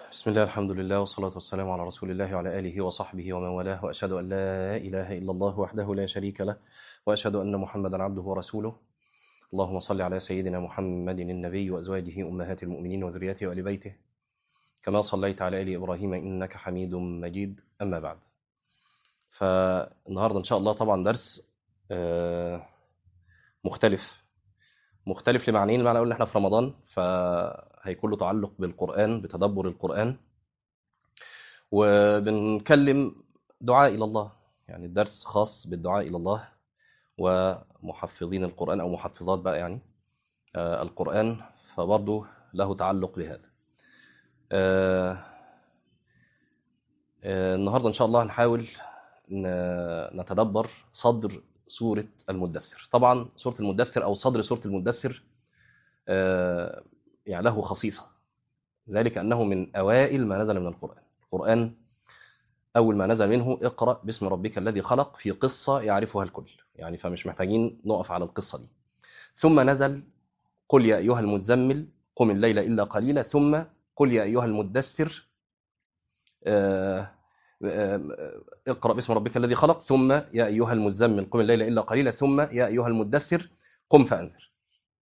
بسم الله الحمد لله والصلاة والسلام على رسول الله وعلى آله وصحبه ومن والاه وأشهد أن لا إله إلا الله وحده لا شريك له وأشهد أن محمدا عبده ورسوله اللهم صل على سيدنا محمد النبي وأزواجه أمهات المؤمنين وذريته وآل بيته كما صليت على آل إبراهيم إنك حميد مجيد أما بعد فالنهاردة إن شاء الله طبعا درس آه، مختلف مختلف لمعنيين المعنى الأول إن إحنا في رمضان فهيكون له تعلق بالقرآن بتدبر القرآن وبنكلم دعاء إلى الله يعني الدرس خاص بالدعاء إلى الله ومحفظين القرآن أو محفظات بقى يعني آه، القرآن فبرضه له تعلق بهذا آه، آه، النهاردة إن شاء الله هنحاول ن- نتدبر صدر سورة المدثر طبعا سورة المدثر أو صدر سورة المدثر آه، يعني له خصيصة ذلك أنه من أوائل ما نزل من القرآن القرآن أول ما نزل منه اقرأ باسم ربك الذي خلق في قصة يعرفها الكل يعني فمش محتاجين نقف على القصة دي ثم نزل قل يا أيها المزمل قم الليل إلا قليلا ثم قل يا أيها المدثر آه، آه، اقرأ باسم ربك الذي خلق ثم يا أيها المزمل قم الليل إلا قليلا ثم يا أيها المدثر قم فأنذر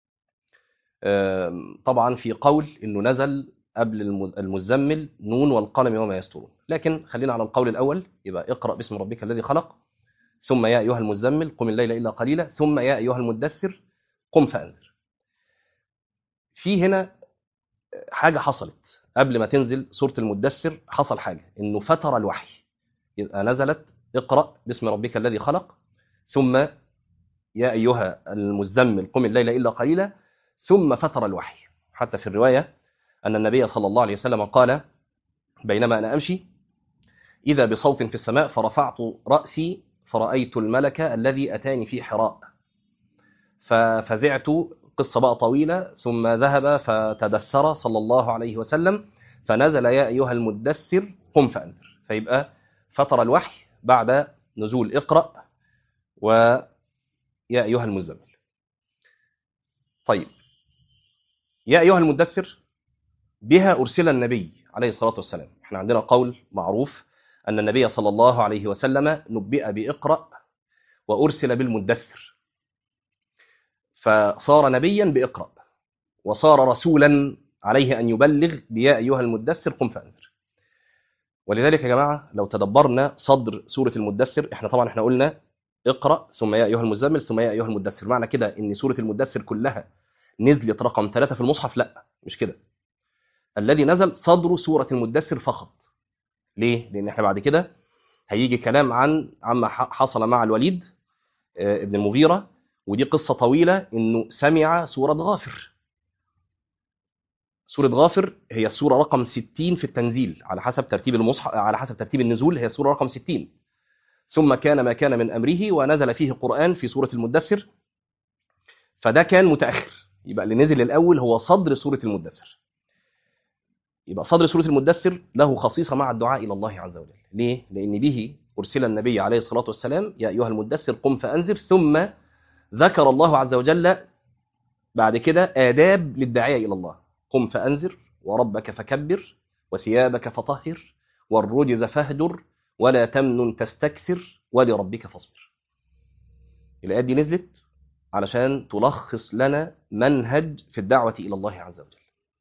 آم، طبعا في قول انه نزل قبل الم- المزمل نون والقلم وما يسطرون لكن خلينا على القول الاول يبقى اقرا باسم ربك الذي خلق ثم يا ايها المزمل قم الليل الا قليلا ثم يا ايها المدثر قم فانذر في هنا حاجه حصلت قبل ما تنزل سوره المدثر حصل حاجه انه فتر الوحي يبقى نزلت اقرا باسم ربك الذي خلق ثم يا ايها المزمل قم الليل الا قليلا ثم فتر الوحي حتى في الرواية أن النبي صلى الله عليه وسلم قال بينما أنا أمشي إذا بصوت في السماء فرفعت رأسي فرأيت الملك الذي أتاني في حراء ففزعت قصة بقى طويلة ثم ذهب فتدثر صلى الله عليه وسلم فنزل يا أيها المدثر قم فأنذر فيبقى فتر الوحي بعد نزول اقرأ ويا أيها المزمل طيب يا أيها المدثر بها أرسل النبي عليه الصلاة والسلام احنا عندنا قول معروف أن النبي صلى الله عليه وسلم نبئ بإقرأ وأرسل بالمدثر فصار نبيا بإقرأ وصار رسولا عليه أن يبلغ بيا أيها المدثر قم فأنذر ولذلك يا جماعة لو تدبرنا صدر سورة المدثر احنا طبعا احنا قلنا اقرأ ثم يا أيها المزمل ثم يا أيها المدثر معنى كده ان سورة المدثر كلها نزلت رقم ثلاثة في المصحف لا مش كده الذي نزل صدر سورة المدثر فقط ليه؟ لأن احنا بعد كده هيجي كلام عن عما ح- حصل مع الوليد آه، ابن المغيرة ودي قصة طويلة إنه سمع سورة غافر سورة غافر هي السورة رقم 60 في التنزيل على حسب ترتيب المصحف على حسب ترتيب النزول هي السورة رقم 60 ثم كان ما كان من أمره ونزل فيه قرآن في سورة المدثر فده كان متأخر يبقى اللي نزل الأول هو صدر سورة المدثر يبقى صدر سورة المدثر له خصيصة مع الدعاء إلى الله عز وجل ليه؟ لأن به أرسل النبي عليه الصلاة والسلام يا أيها المدثر قم فأنذر ثم ذكر الله عز وجل بعد كده آداب للداعية إلى الله قم فأنذر وربك فكبر وثيابك فطهر والرجز فاهجر ولا تمنن تستكثر ولربك فاصبر الآيات دي نزلت علشان تلخص لنا منهج في الدعوة إلى الله عز وجل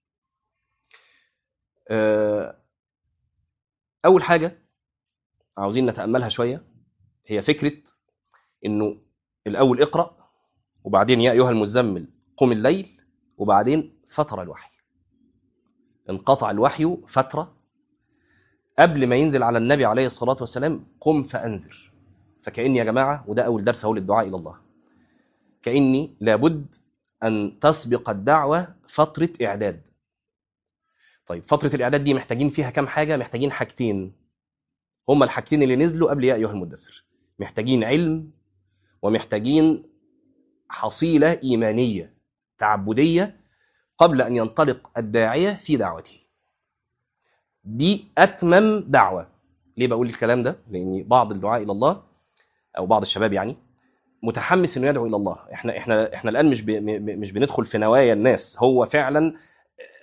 آه، أول حاجة عاوزين نتأملها شوية هي فكرة إنه الأول اقرأ وبعدين يا أيها المزمل قم الليل وبعدين فتر الوحي انقطع الوحي فترة قبل ما ينزل على النبي عليه الصلاة والسلام قم فأنذر فكأني يا جماعة وده أول درس أهو للدعاء إلى الله كأني لابد أن تسبق الدعوة فترة إعداد طيب فترة الإعداد دي محتاجين فيها كام حاجة محتاجين حاجتين هما الحاجتين اللي نزلوا قبل يا أيها المدثر محتاجين علم ومحتاجين حصيلة إيمانية تعبدية قبل أن ينطلق الداعية في دعوته دي أتمم دعوة ليه بقول الكلام ده؟ لأن بعض الدعاء إلى الله أو بعض الشباب يعني متحمس انه يدعو الى الله احنا احنا احنا الان مش ب... م- مش بندخل في نوايا الناس هو فعلا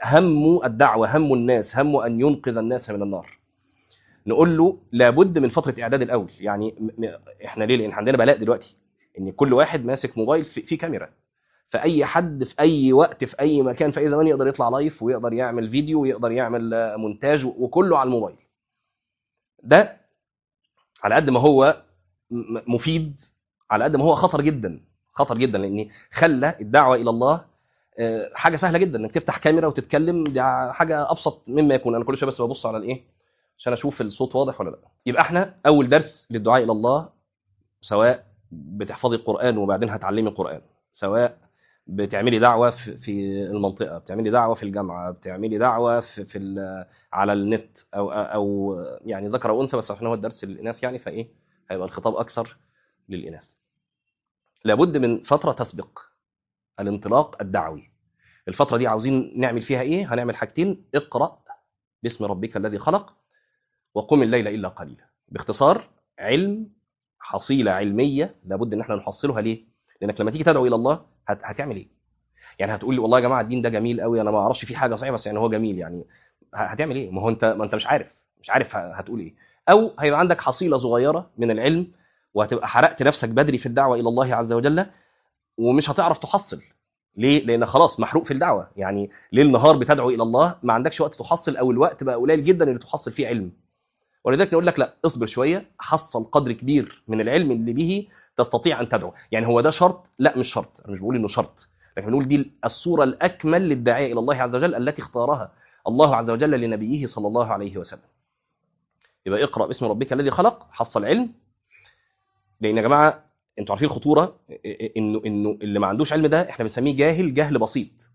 هم الدعوة هم الناس هم أن ينقذ الناس من النار نقول له لابد من فترة إعداد الأول يعني م- م- إحنا ليه لأن عندنا بلاء دلوقتي إن كل واحد ماسك موبايل في, في كاميرا فأي حد في أي وقت في أي مكان في أي زمان يقدر يطلع لايف ويقدر يعمل فيديو ويقدر يعمل آه، مونتاج وكله على الموبايل ده على قد ما هو م- م- مفيد على قد ما هو خطر جدا خطر جدا لان خلى الدعوه الى الله آه، حاجه سهله جدا انك تفتح كاميرا وتتكلم دي حاجه ابسط مما يكون انا كل شويه بس ببص على الايه عشان اشوف الصوت واضح ولا لا يبقى احنا اول درس للدعاء الى الله سواء بتحفظي القران وبعدين هتعلمي القران سواء بتعملي دعوه في في المنطقه بتعملي دعوه في الجامعه بتعملي دعوه في, في ال- على النت او او يعني ذكر او انثى بس عشان هو الدرس للاناث يعني فايه هيبقى الخطاب اكثر للاناث لابد من فتره تسبق الانطلاق الدعوي الفتره دي عاوزين نعمل فيها ايه هنعمل حاجتين اقرا باسم ربك الذي خلق وقم الليل الا قليلا باختصار علم حصيله علميه لابد ان احنا نحصلها ليه لانك لما تيجي تدعو الى الله هت... هتعمل ايه يعني هتقول لي والله يا جماعه الدين ده جميل قوي انا ما اعرفش فيه حاجه صحيح بس يعني هو جميل يعني ه- هتعمل ايه ما هو انت ما انت مش عارف مش عارف ه- هتقول ايه او هيبقى عندك حصيله صغيره من العلم وهتبقى حرقت نفسك بدري في الدعوه الى الله عز وجل ومش هتعرف تحصل ليه لان خلاص محروق في الدعوه يعني ليل نهار بتدعو الى الله ما عندكش وقت تحصل او الوقت بقى قليل جدا اللي تحصل فيه علم ولذلك نقول لك لا اصبر شويه حصل قدر كبير من العلم اللي به تستطيع ان تدعو يعني هو ده شرط لا مش شرط انا مش بقول انه شرط لكن بنقول دي الصوره الاكمل للداعيه الى الله عز وجل التي اختارها الله عز وجل لنبيه صلى الله عليه وسلم يبقى اقرا باسم ربك الذي خلق حصل علم لان يا جماعه انتوا عارفين الخطوره انه انه اللي ما عندوش علم ده احنا بنسميه جاهل جهل بسيط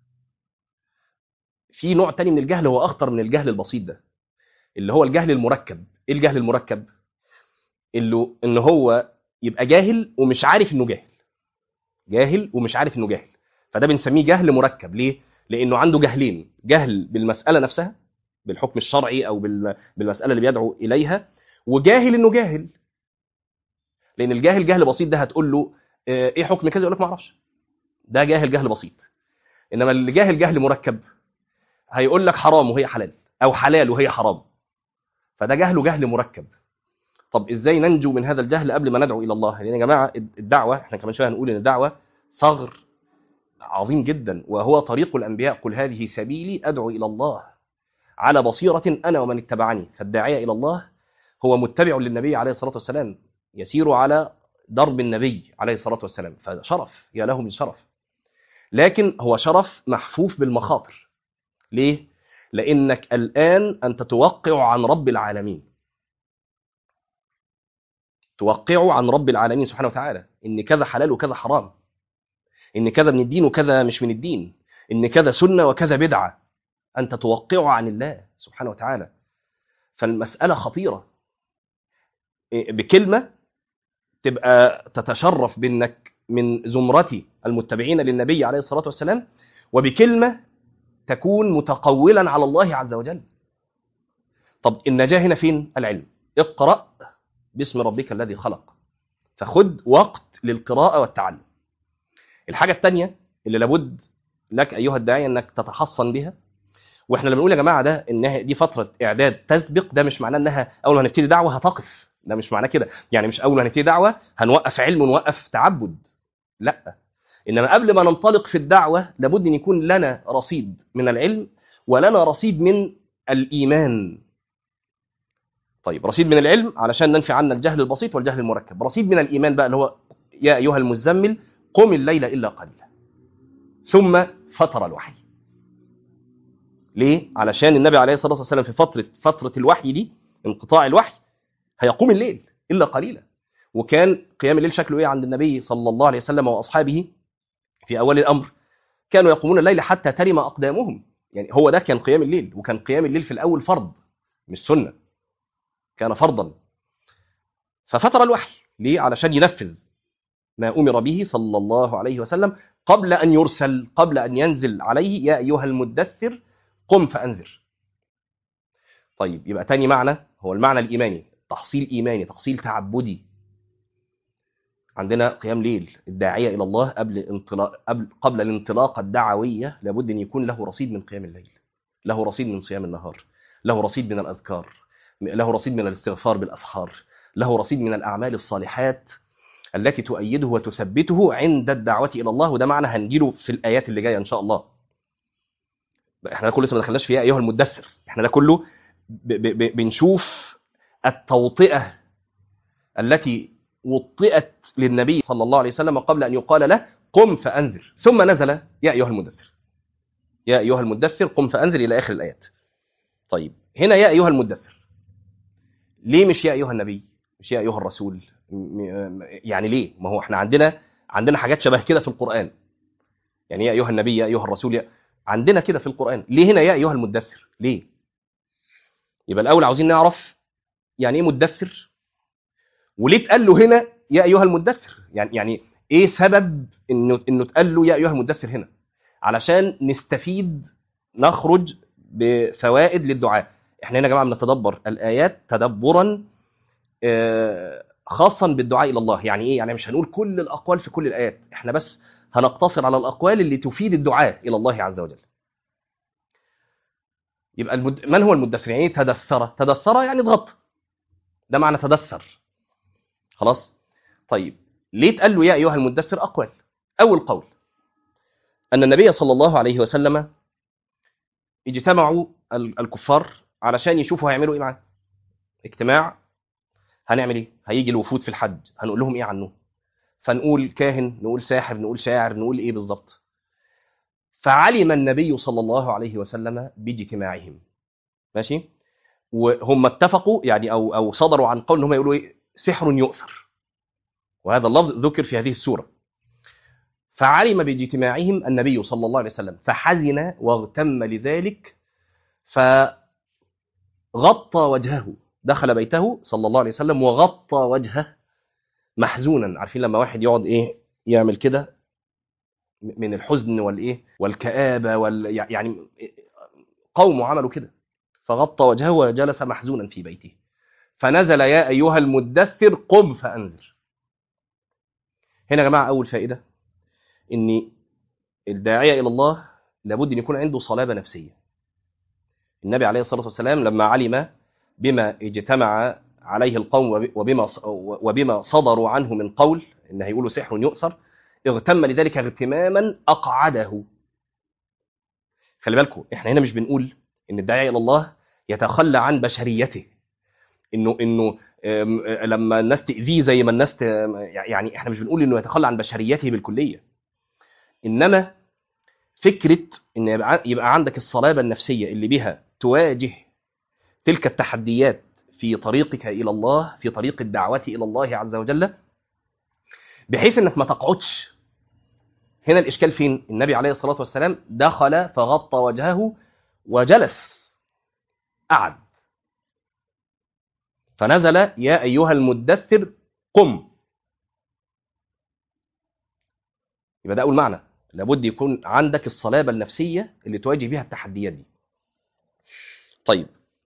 في نوع تاني من الجهل هو اخطر من الجهل البسيط ده اللي هو الجهل المركب ايه الجهل المركب اللي ان هو يبقى جاهل ومش عارف انه جاهل جاهل ومش عارف انه جاهل فده بنسميه جهل مركب ليه لانه عنده جهلين جهل بالمساله نفسها بالحكم الشرعي او بال- بالمساله اللي بيدعو اليها وجاهل انه جاهل لان الجاهل جهل بسيط ده هتقول له آه، ايه حكم كذا يقول لك ما اعرفش ده جاهل جهل بسيط انما اللي جاهل جهل مركب هيقول لك حرام وهي حلال او حلال وهي حرام فده جهل جهل مركب طب ازاي ننجو من هذا الجهل قبل ما ندعو الى الله لان يا جماعه الدعوه احنا كمان شويه هنقول ان الدعوه ثغر عظيم جدا وهو طريق الانبياء قل هذه سبيلي ادعو الى الله على بصيره انا ومن اتبعني فالداعيه الى الله هو متبع للنبي عليه الصلاه والسلام يسير على درب النبي عليه الصلاه والسلام فهذا شرف يا له من شرف لكن هو شرف محفوف بالمخاطر ليه لانك الان انت توقع عن رب العالمين توقعه عن رب العالمين سبحانه وتعالى ان كذا حلال وكذا حرام ان كذا من الدين وكذا مش من الدين ان كذا سنه وكذا بدعه انت توقعه عن الله سبحانه وتعالى فالمساله خطيره إيه، بكلمه تبقى تتشرف بانك من زمرتي المتبعين للنبي عليه الصلاه والسلام وبكلمه تكون متقولا على الله عز وجل طب النجاه هنا فين العلم اقرا باسم ربك الذي خلق فخد وقت للقراءة والتعلم الحاجة الثانية اللي لابد لك أيها الداعية أنك تتحصن بها واحنا لما بنقول يا جماعة ده إنها دي فترة إعداد تسبق ده مش معناه إنها أول ما هنبتدي دعوة هتقف ده مش معناه كده يعني مش أول ما هنبتدي دعوة هنوقف علم ونوقف تعبد لا إنما قبل ما ننطلق في الدعوة لابد أن يكون لنا رصيد من العلم ولنا رصيد من الإيمان طيب رصيد من العلم علشان ننفي عنا الجهل البسيط والجهل المركب رصيد من الإيمان بقى اللي هو يا أيها المزمل قم الليل إلا قليلا ثم فتر الوحي ليه؟ علشان النبي عليه الصلاة والسلام في فترة فترة الوحي دي انقطاع الوحي هيقوم الليل إلا قليلا وكان قيام الليل شكله إيه عند النبي صلى الله عليه وسلم وأصحابه في أول الأمر كانوا يقومون الليل حتى ترم أقدامهم يعني هو ده كان قيام الليل وكان قيام الليل في الأول فرض مش سنة كان فرضا ففتر الوحي ليه علشان ينفذ ما أمر به صلى الله عليه وسلم قبل أن يرسل قبل أن ينزل عليه يا أيها المدثر قم فأنذر طيب يبقى تاني معنى هو المعنى الإيماني تحصيل إيماني تحصيل تعبدي عندنا قيام ليل الداعية إلى الله قبل انطلاق قبل قبل الانطلاقة الدعوية لابد أن يكون له رصيد من قيام الليل له رصيد من صيام النهار له رصيد من الأذكار له رصيد من الاستغفار بالأسحار له رصيد من الأعمال الصالحات التي تؤيده وتثبته عند الدعوة إلى الله وده معنى هنجيله في الآيات اللي جاية إن شاء الله احنا ده كله لسه ما دخلناش فيها أيها المدثر احنا ده كله ب ب ب بنشوف التوطئة التي وطئت للنبي صلى الله عليه وسلم قبل أن يقال له قم فأنذر ثم نزل يا أيها المدثر يا أيها المدثر قم فأنذر إلى آخر الآيات طيب هنا يا أيها المدثر ليه مش يا أيها النبي مش يا أيها الرسول يعني ليه ما هو احنا عندنا عندنا حاجات شبه كده في القرآن يعني يا أيها النبي يا أيها الرسول يا عندنا كده في القرآن ليه هنا يا أيها المدثر ليه يبقى الأول عاوزين نعرف يعني إيه مدثر وليه اتقال له هنا يا أيها المدثر يعني يعني إيه سبب إنه إنه اتقال له يا أيها المدثر هنا علشان نستفيد نخرج بفوائد للدعاء احنا هنا يا جماعه بنتدبر الايات تدبرا خاصا بالدعاء الى الله يعني ايه يعني مش هنقول كل الاقوال في كل الايات احنا بس هنقتصر على الاقوال اللي تفيد الدعاء الى الله عز وجل يبقى المد... من هو المدثر يعني تدثر تدثر يعني اتغطى ده معنى تدثر خلاص طيب ليه اتقال له يا ايها المدثر اقوال اول قول ان النبي صلى الله عليه وسلم اجتمعوا الكفار علشان يشوفوا هيعملوا ايه معاه اجتماع هنعمل ايه هيجي الوفود في الحج هنقول لهم ايه عنه فنقول كاهن نقول ساحر نقول شاعر نقول ايه بالظبط فعلم النبي صلى الله عليه وسلم باجتماعهم ماشي وهم اتفقوا يعني او او صدروا عن قول ان هم يقولوا ايه سحر يؤثر وهذا اللفظ ذكر في هذه السوره فعلم باجتماعهم النبي صلى الله عليه وسلم فحزن واغتم لذلك فغطى وجهه دخل بيته صلى الله عليه وسلم وغطى وجهه محزونا عارفين لما واحد يقعد ايه يعمل كده من الحزن والايه والكآبة وال يعني قوم عملوا كده فغطى وجهه وجلس محزونا في بيته فنزل يا ايها المدثر قم فانذر هنا يا جماعه اول فائده ان الداعيه الى الله لابد ان يكون عنده صلابه نفسيه النبي عليه الصلاه والسلام لما علم بما اجتمع عليه القوم وبما وبما صدروا عنه من قول ان هيقولوا سحر يؤثر اغتم لذلك اغتماما اقعده خلي بالكم احنا هنا مش بنقول ان الداعيه الى الله يتخلى عن بشريته انه انه لما الناس تاذيه زي ما الناس ت... يعني احنا مش بنقول انه يتخلى عن بشريته بالكليه انما فكره ان يبقى عندك الصلابه النفسيه اللي بها تواجه تلك التحديات في طريقك الى الله في طريق الدعوه الى الله عز وجل بحيث انك ما تقعدش هنا الاشكال فين النبي عليه الصلاه والسلام دخل فغطى وجهه وجلس قعد فنزل يا ايها المدثر قم يبقى ده اول معنى لابد يكون عندك الصلابه النفسيه اللي تواجه بها التحديات دي طيب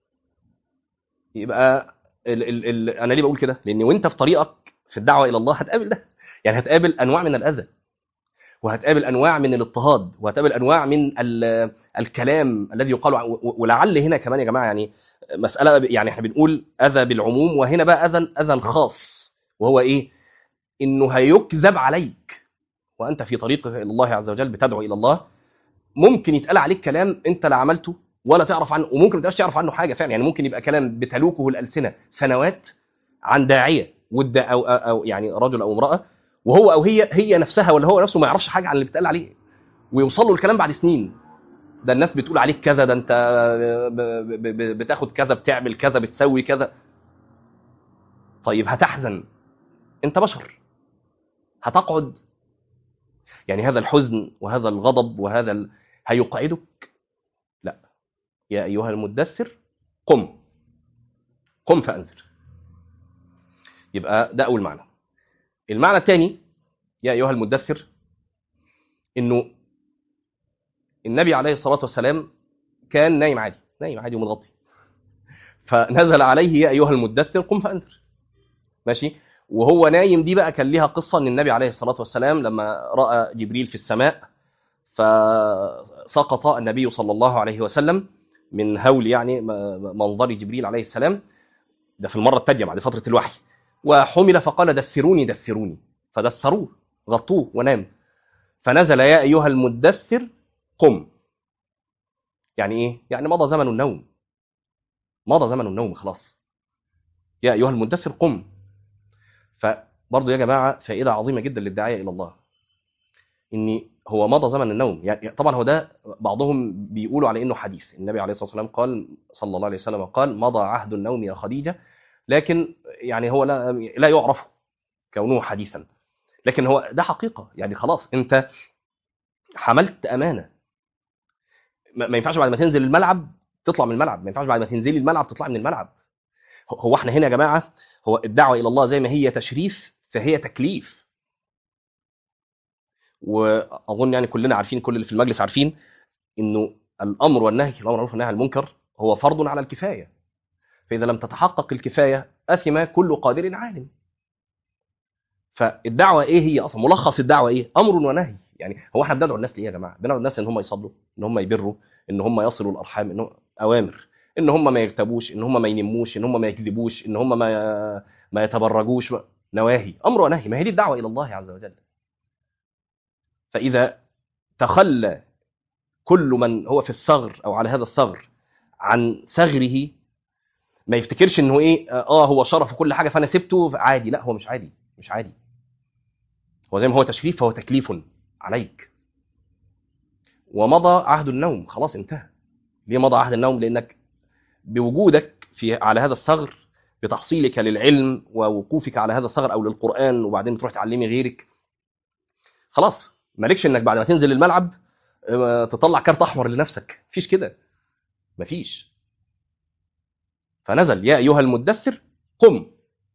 يبقى ال ال ال انا ليه بقول كده لان وانت في طريقك في الدعوه الى الله هتقابل ده يعني هتقابل انواع من الاذى وهتقابل انواع من الاضطهاد وهتقابل انواع من الكلام الذي يقال ولعل هنا كمان يا جماعه يعني مساله يعني احنا بنقول اذى بالعموم وهنا بقى اذى اذى خاص وهو ايه انه هيكذب عليك وانت في طريقك الى الله عز وجل بتدعو الى الله ممكن يتقال عليك كلام انت لا عملته ولا تعرف عنه وممكن ما تبقاش تعرف عنه حاجه فعلا يعني ممكن يبقى كلام بتلوكه الالسنه سنوات عن داعيه ود او او يعني رجل او امراه وهو او هي هي نفسها ولا هو نفسه ما يعرفش حاجه عن اللي بيتقال عليه ويوصل له الكلام بعد سنين ده الناس بتقول عليك كذا ده انت بتاخد كذا بتعمل كذا بتسوي كذا طيب هتحزن انت بشر هتقعد يعني هذا الحزن وهذا الغضب وهذا ال... هيقعدك لا يا ايها المدثر قم قم فانذر يبقى ده اول معنى المعنى الثاني يا ايها المدثر انه النبي عليه الصلاه والسلام كان نايم عادي نايم عادي ومتغطي فنزل عليه يا ايها المدثر قم فانذر ماشي وهو نايم دي بقى كان ليها قصه ان النبي عليه الصلاه والسلام لما راى جبريل في السماء فسقط النبي صلى الله عليه وسلم من هول يعني م- م- منظر جبريل عليه السلام ده في المره الثانيه بعد فتره الوحي وحمل فقال دثروني دثروني فدثروه غطوه ونام فنزل يا ايها المدثر قم يعني ايه يعني مضى زمن النوم مضى زمن النوم خلاص يا ايها المدثر قم فبرضه يا جماعه فائده عظيمه جدا للداعيه الى الله ان هو مضى زمن النوم يعني طبعا هو ده بعضهم بيقولوا على انه حديث النبي عليه الصلاه والسلام قال صلى الله عليه وسلم قال مضى عهد النوم يا خديجه لكن يعني هو لا لا يعرف كونه حديثا لكن هو ده حقيقه يعني خلاص انت حملت امانه ما ما ينفعش بعد ما تنزل الملعب تطلع من الملعب ما ينفعش بعد ما تنزلي الملعب تطلع من الملعب هو- هو احنا هنا يا جماعه هو الدعوه الى الله زي ما هي تشريف فهي تكليف واظن يعني كلنا عارفين كل اللي في المجلس عارفين انه الامر والنهي الامر بالمعروف والنهي عن المنكر هو فرض على الكفايه فاذا لم تتحقق الكفايه اثم كل قادر عالم فالدعوه ايه هي اصلا ملخص الدعوه ايه امر ونهي يعني هو احنا بندعو الناس ليه يا جماعه بندعو الناس ان هم يصلوا ان هم يبروا ان هم يصلوا الارحام ان هم اوامر ان هم ما يغتابوش ان هم ما ينموش ان هم ما يكذبوش ان هم ما ما يتبرجوش ما- نواهي امر ونهي ما هي دي الدعوه الى الله عز وجل فاذا تخلى كل من هو في الثغر او على هذا الثغر عن ثغره ما يفتكرش انه ايه اه هو شرف وكل حاجه فانا سبته عادي لا هو مش عادي مش عادي هو زي ما هو تشريف فهو تكليف عليك ومضى عهد النوم خلاص انتهى ليه مضى عهد النوم لانك بوجودك في على هذا الثغر بتحصيلك للعلم ووقوفك على هذا الثغر او للقران وبعدين تروح تعلمي غيرك خلاص مالكش انك بعد ما تنزل الملعب آه، تطلع كارت احمر لنفسك مفيش كده مفيش فنزل يا ايها المدثر قم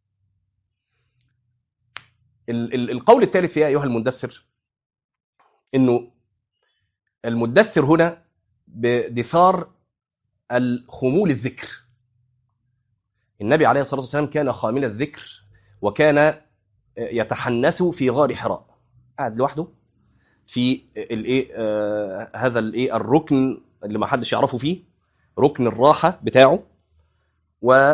ال- ال- القول الثالث يا ايها المدثر انه المدثر هنا بدثار الخمول الذكر النبي عليه الصلاه والسلام كان خامل الذكر وكان يتحنث في غار حراء قاعد لوحده في الايه آه، هذا الايه الركن اللي ما حدش يعرفه فيه ركن الراحه بتاعه و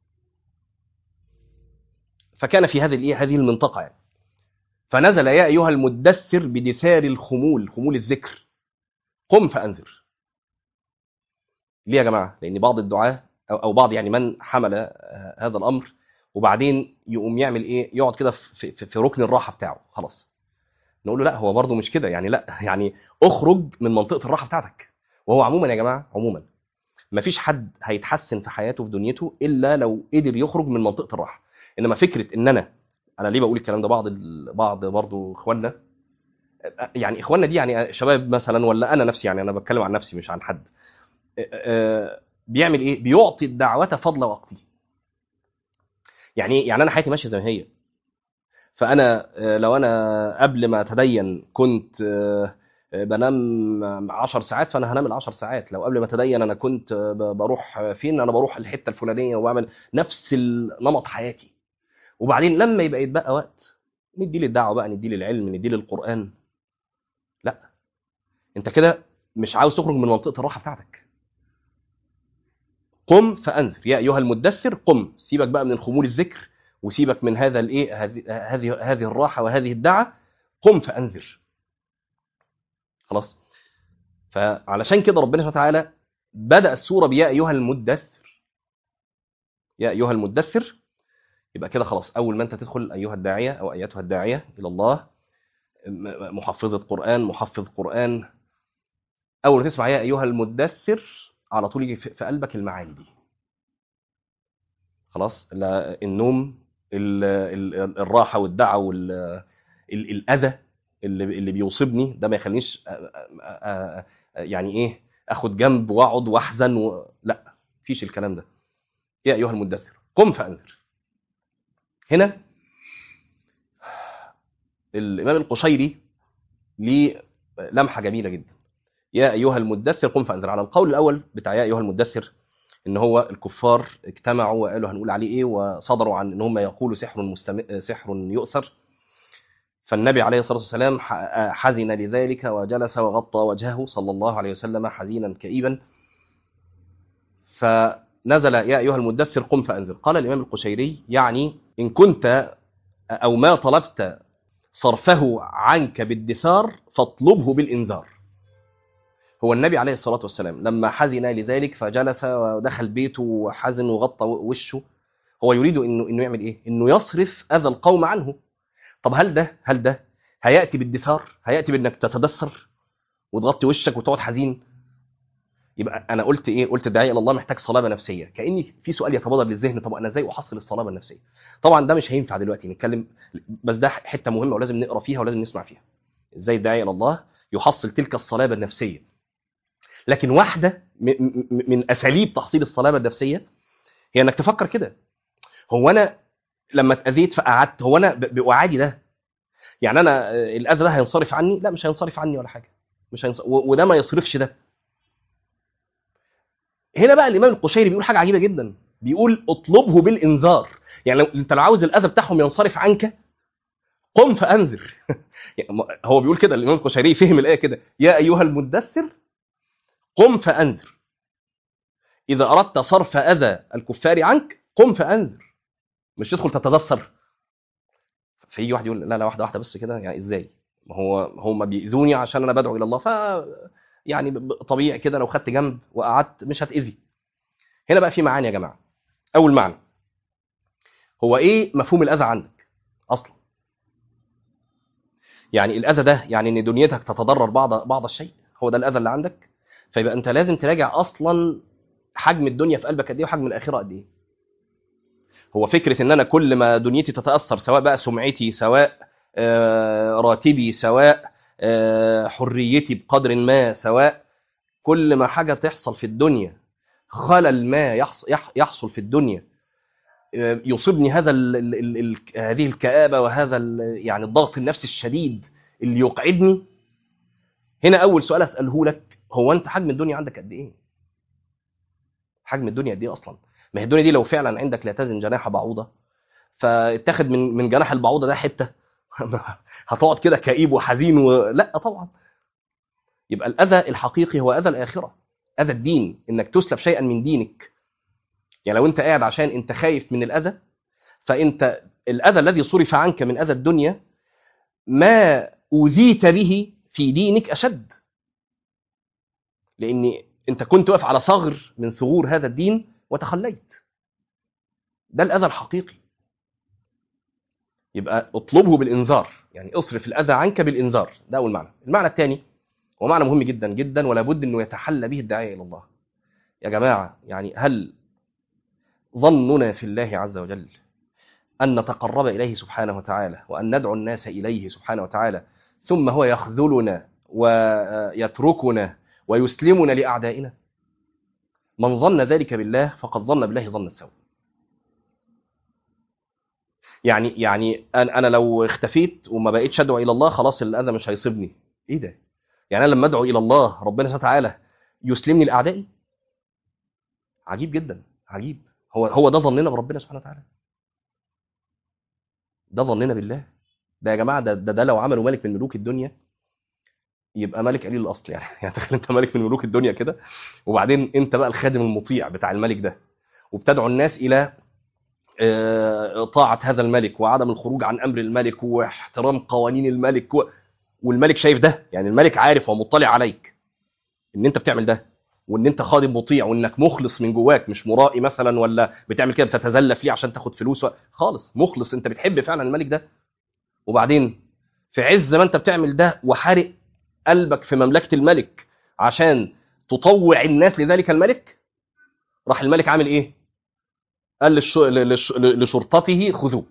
فكان في هذه الايه هذه المنطقه يعني فنزل يا ايها المدثر بدثار الخمول خمول الذكر قم فانذر ليه يا جماعه لان بعض الدعاه او أو بعض يعني من حمل آه، هذا الامر وبعدين يقوم يعمل ايه يقعد كده في, في, في ركن الراحه بتاعه خلاص نقول له لا هو برضه مش كده يعني لا يعني اخرج من منطقه الراحه بتاعتك وهو عموما يا جماعه عموما مفيش حد هيتحسن في حياته في دنيته الا لو قدر يخرج من منطقه الراحه انما فكره ان انا انا ليه بقول الكلام ده بعض ال- بعض برضه اخواننا يعني اخواننا دي يعني شباب مثلا ولا انا نفسي يعني انا بتكلم عن نفسي مش عن حد آه، بيعمل ايه بيعطي الدعوه فضل وقته يعني إيه؟ يعني انا حياتي ماشيه زي ما هي فانا آه، لو انا قبل ما اتدين كنت آه، آه، بنام 10 ساعات فانا هنام ال 10 ساعات لو قبل ما اتدين انا كنت آه، ب- بروح آه، فين انا بروح الحته الفلانيه واعمل نفس ال- نمط حياتي وبعدين لما يبقى يتبقى وقت ندي للدعوه بقى ندي للعلم ندي للقران لا انت كده مش عاوز تخرج من منطقه الراحه بتاعتك قم فانذر يا ايها المدثر قم سيبك بقى من الخمول الذكر وسيبك من هذا الايه هذه هذه هذه الراحه وهذه الدعه قم فانذر خلاص فعلشان كده ربنا سبحانه وتعالى بدا السوره بيا ايها المدثر يا ايها المدثر يبقى كده خلاص اول ما انت تدخل ايها الداعيه او ايتها الداعيه الى الله م- محفظه قران محفظ قران اول ما تسمع يا ايها المدثر على طول يجي في في قلبك المعاني دي خلاص لا النوم ال- ال- الراحه والدعوه وال- ال- الاذى اللي اللي بيوصبني ده ما يخلينيش أ- أ- أ- يعني ايه اخد جنب واقعد واحزن و... لا مفيش الكلام ده يا ايها المدثر قم فانذر هنا الامام القشيري ليه لمحه جميله جدا يا ايها المدثر قم فانذر على القول الاول بتاع يا ايها المدثر ان هو الكفار اجتمعوا وقالوا هنقول عليه ايه وصدروا عن ان هم يقولوا سحر مستم... سحر يؤثر فالنبي عليه الصلاه والسلام ح- حزن لذلك وجلس وغطى وجهه صلى الله عليه وسلم حزينا كئيبا فنزل يا أيها المدثر قم فأنذر قال الإمام القشيري يعني إن كنت أو ما طلبت صرفه عنك بالدثار فاطلبه بالإنذار هو النبي عليه الصلاة والسلام لما حزن لذلك فجلس ودخل بيته وحزن وغطى وشه هو يريد انه انه يعمل ايه؟ انه يصرف اذى القوم عنه. طب هل ده هل ده هياتي بالدثار؟ هياتي بانك تتدثر وتغطي وشك وتقعد حزين؟ يبقى انا قلت ايه؟ قلت الداعي الى الله محتاج صلابه نفسيه، كاني في سؤال يتبادر للذهن طب انا ازاي احصل الصلابه النفسيه؟ طبعا ده مش هينفع دلوقتي نتكلم بس ده حته مهمه ولازم نقرا فيها ولازم نسمع فيها. ازاي الداعي الى الله يحصل تلك الصلابه النفسيه؟ لكن واحده من اساليب تحصيل الصلابه النفسيه هي انك تفكر كده هو انا لما اتاذيت فقعدت هو انا بوعادي ده يعني انا الاذى ده هينصرف عني لا مش هينصرف عني ولا حاجه مش هينصرف وده ما يصرفش ده هنا بقى الامام القشيري بيقول حاجه عجيبه جدا بيقول اطلبه بالانذار يعني لو انت لو عاوز الاذى بتاعهم ينصرف عنك قم فانذر يعني هو بيقول كده الامام القشيري فهم الايه كده يا ايها المدثر قم فانذر اذا اردت صرف اذى الكفار عنك قم فانذر مش تدخل تتدثر فيجي واحد يقول لا لا واحده واحده بس كده يعني ازاي ما هو هم بيأذوني عشان انا بدعو الى الله ف يعني طبيعي كده لو خدت جنب وقعدت مش هتأذي هنا بقى في معاني يا جماعه اول معنى هو ايه مفهوم الاذى عندك اصلا يعني الاذى ده يعني ان دنيتك تتضرر بعض بعض الشيء هو ده الاذى اللي عندك فيبقى انت لازم تراجع اصلا حجم الدنيا في قلبك قد ايه وحجم الاخره قد ايه هو فكره ان انا كل ما دنيتي تتاثر سواء بقى سمعتي سواء راتبي سواء حريتي بقدر ما سواء كل ما حاجه تحصل في الدنيا خلل ما يحصل في الدنيا يصيبني هذا ال ال ال هذه الكآبه وهذا يعني الضغط النفسي الشديد اللي يقعدني هنا اول سؤال اساله لك هو انت حجم الدنيا عندك قد ايه حجم الدنيا قد ايه اصلا ما هي الدنيا دي لو فعلا عندك لا تزن جناح بعوضه فاتاخد من من جناح البعوضه ده حته هتقعد كده كئيب وحزين و... لا طبعا يبقى الاذى الحقيقي هو اذى الاخره اذى الدين انك تسلب شيئا من دينك يعني لو انت قاعد عشان انت خايف من الاذى فانت الاذى الذي صرف عنك من اذى الدنيا ما اوذيت به في دينك اشد لان انت كنت واقف على ثغر من ثغور هذا الدين وتخليت ده الاذى الحقيقي يبقى اطلبه بالانذار يعني اصرف الاذى عنك بالانذار ده اول معنى المعنى الثاني هو معنى مهم جدا جدا ولا بد انه يتحلى به الداعيه الى الله يا جماعه يعني هل ظننا في الله عز وجل ان نتقرب اليه سبحانه وتعالى وان ندعو الناس اليه سبحانه وتعالى ثم هو يخذلنا ويتركنا ويسلمنا لاعدائنا من ظن ذلك بالله فقد ظن بالله ظن السوء يعني يعني انا انا لو اختفيت وما بقيتش ادعو الى الله خلاص الاذى مش هيصيبني ايه ده يعني انا لما ادعو الى الله ربنا سبحانه وتعالى يسلمني لاعدائي عجيب جدا عجيب هو هو ده ظننا بربنا سبحانه وتعالى ده ظننا بالله ده يا جماعه ده ده, ده لو عملوا ملك من ملوك الدنيا يبقى ملك قليل الاصل يعني يعني تخيل انت ملك من ملوك الدنيا كده وبعدين انت بقى الخادم المطيع بتاع الملك ده وبتدعو الناس الى طاعه هذا الملك وعدم الخروج عن امر الملك واحترام قوانين الملك و... والملك شايف ده يعني الملك عارف ومطلع عليك ان انت بتعمل ده وان انت خادم مطيع وانك مخلص من جواك مش مرائي مثلا ولا بتعمل كده بتتزلف ليه عشان تاخد فلوس خالص مخلص انت بتحب فعلا الملك ده وبعدين في عز ما انت بتعمل ده وحارق قلبك في مملكه الملك عشان تطوع الناس لذلك الملك راح الملك عامل ايه قال للش... للش... لشرطته خذوه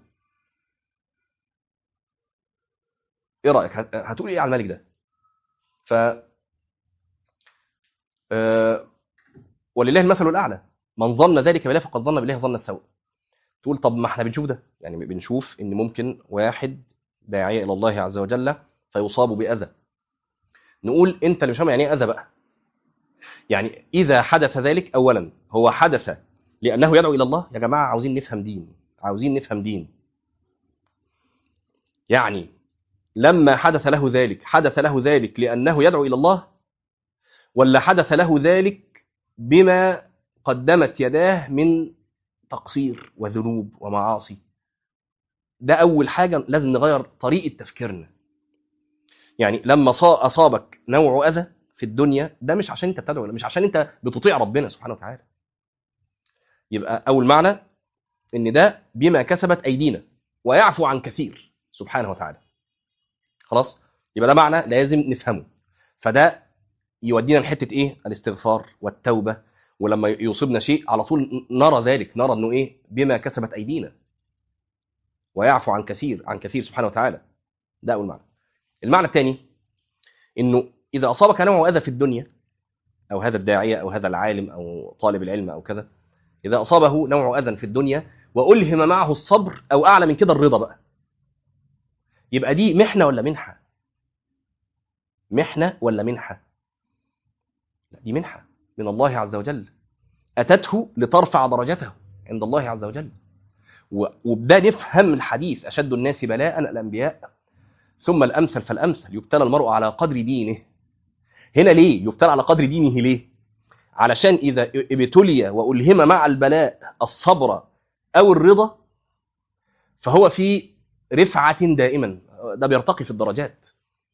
ايه رايك هتقول ايه على الملك ده ف أه... ولله المثل الاعلى من ظن ذلك بالله فقد ظن بالله ظن السوء تقول طب ما احنا بنشوف ده يعني بنشوف ان ممكن واحد داعيه الى الله عز وجل فيصاب باذى نقول انت اللي مش فاهم يعني ايه اذى بقى يعني اذا حدث ذلك اولا هو حدث لانه يدعو الى الله يا جماعه عاوزين نفهم دين عاوزين نفهم دين يعني لما حدث له ذلك حدث له ذلك لانه يدعو الى الله ولا حدث له ذلك بما قدمت يداه من تقصير وذنوب ومعاصي ده اول حاجه لازم نغير طريقه تفكيرنا يعني لما صا- اصابك نوع اذى في الدنيا ده مش عشان انت بتدعو مش عشان انت بتطيع ربنا سبحانه وتعالى يبقى اول معنى ان ده بما كسبت ايدينا ويعفو عن كثير سبحانه وتعالى خلاص يبقى ده معنى لازم نفهمه فده يودينا لحته ايه الاستغفار والتوبه ولما يصيبنا شيء على طول نرى ذلك نرى انه ايه بما كسبت ايدينا ويعفو عن كثير عن كثير سبحانه وتعالى ده اول معنى المعنى الثاني انه اذا اصابك نوع اذى في الدنيا او هذا الداعيه او هذا العالم او طالب العلم او كذا اذا اصابه نوع اذى في الدنيا والهم معه الصبر او اعلى من كده الرضا بقى يبقى دي محنه ولا منحه محنه ولا منحه لا دي منحه من الله عز وجل اتته لترفع درجته عند الله عز وجل و- وبده نفهم الحديث اشد الناس بلاء الانبياء ثم الامثل فالامثل يبتلى المرء على قدر دينه هنا ليه يبتلى على قدر دينه ليه علشان اذا ابتلي والهم مع البلاء الصبر او الرضا فهو في رفعه دائما ده بيرتقي في الدرجات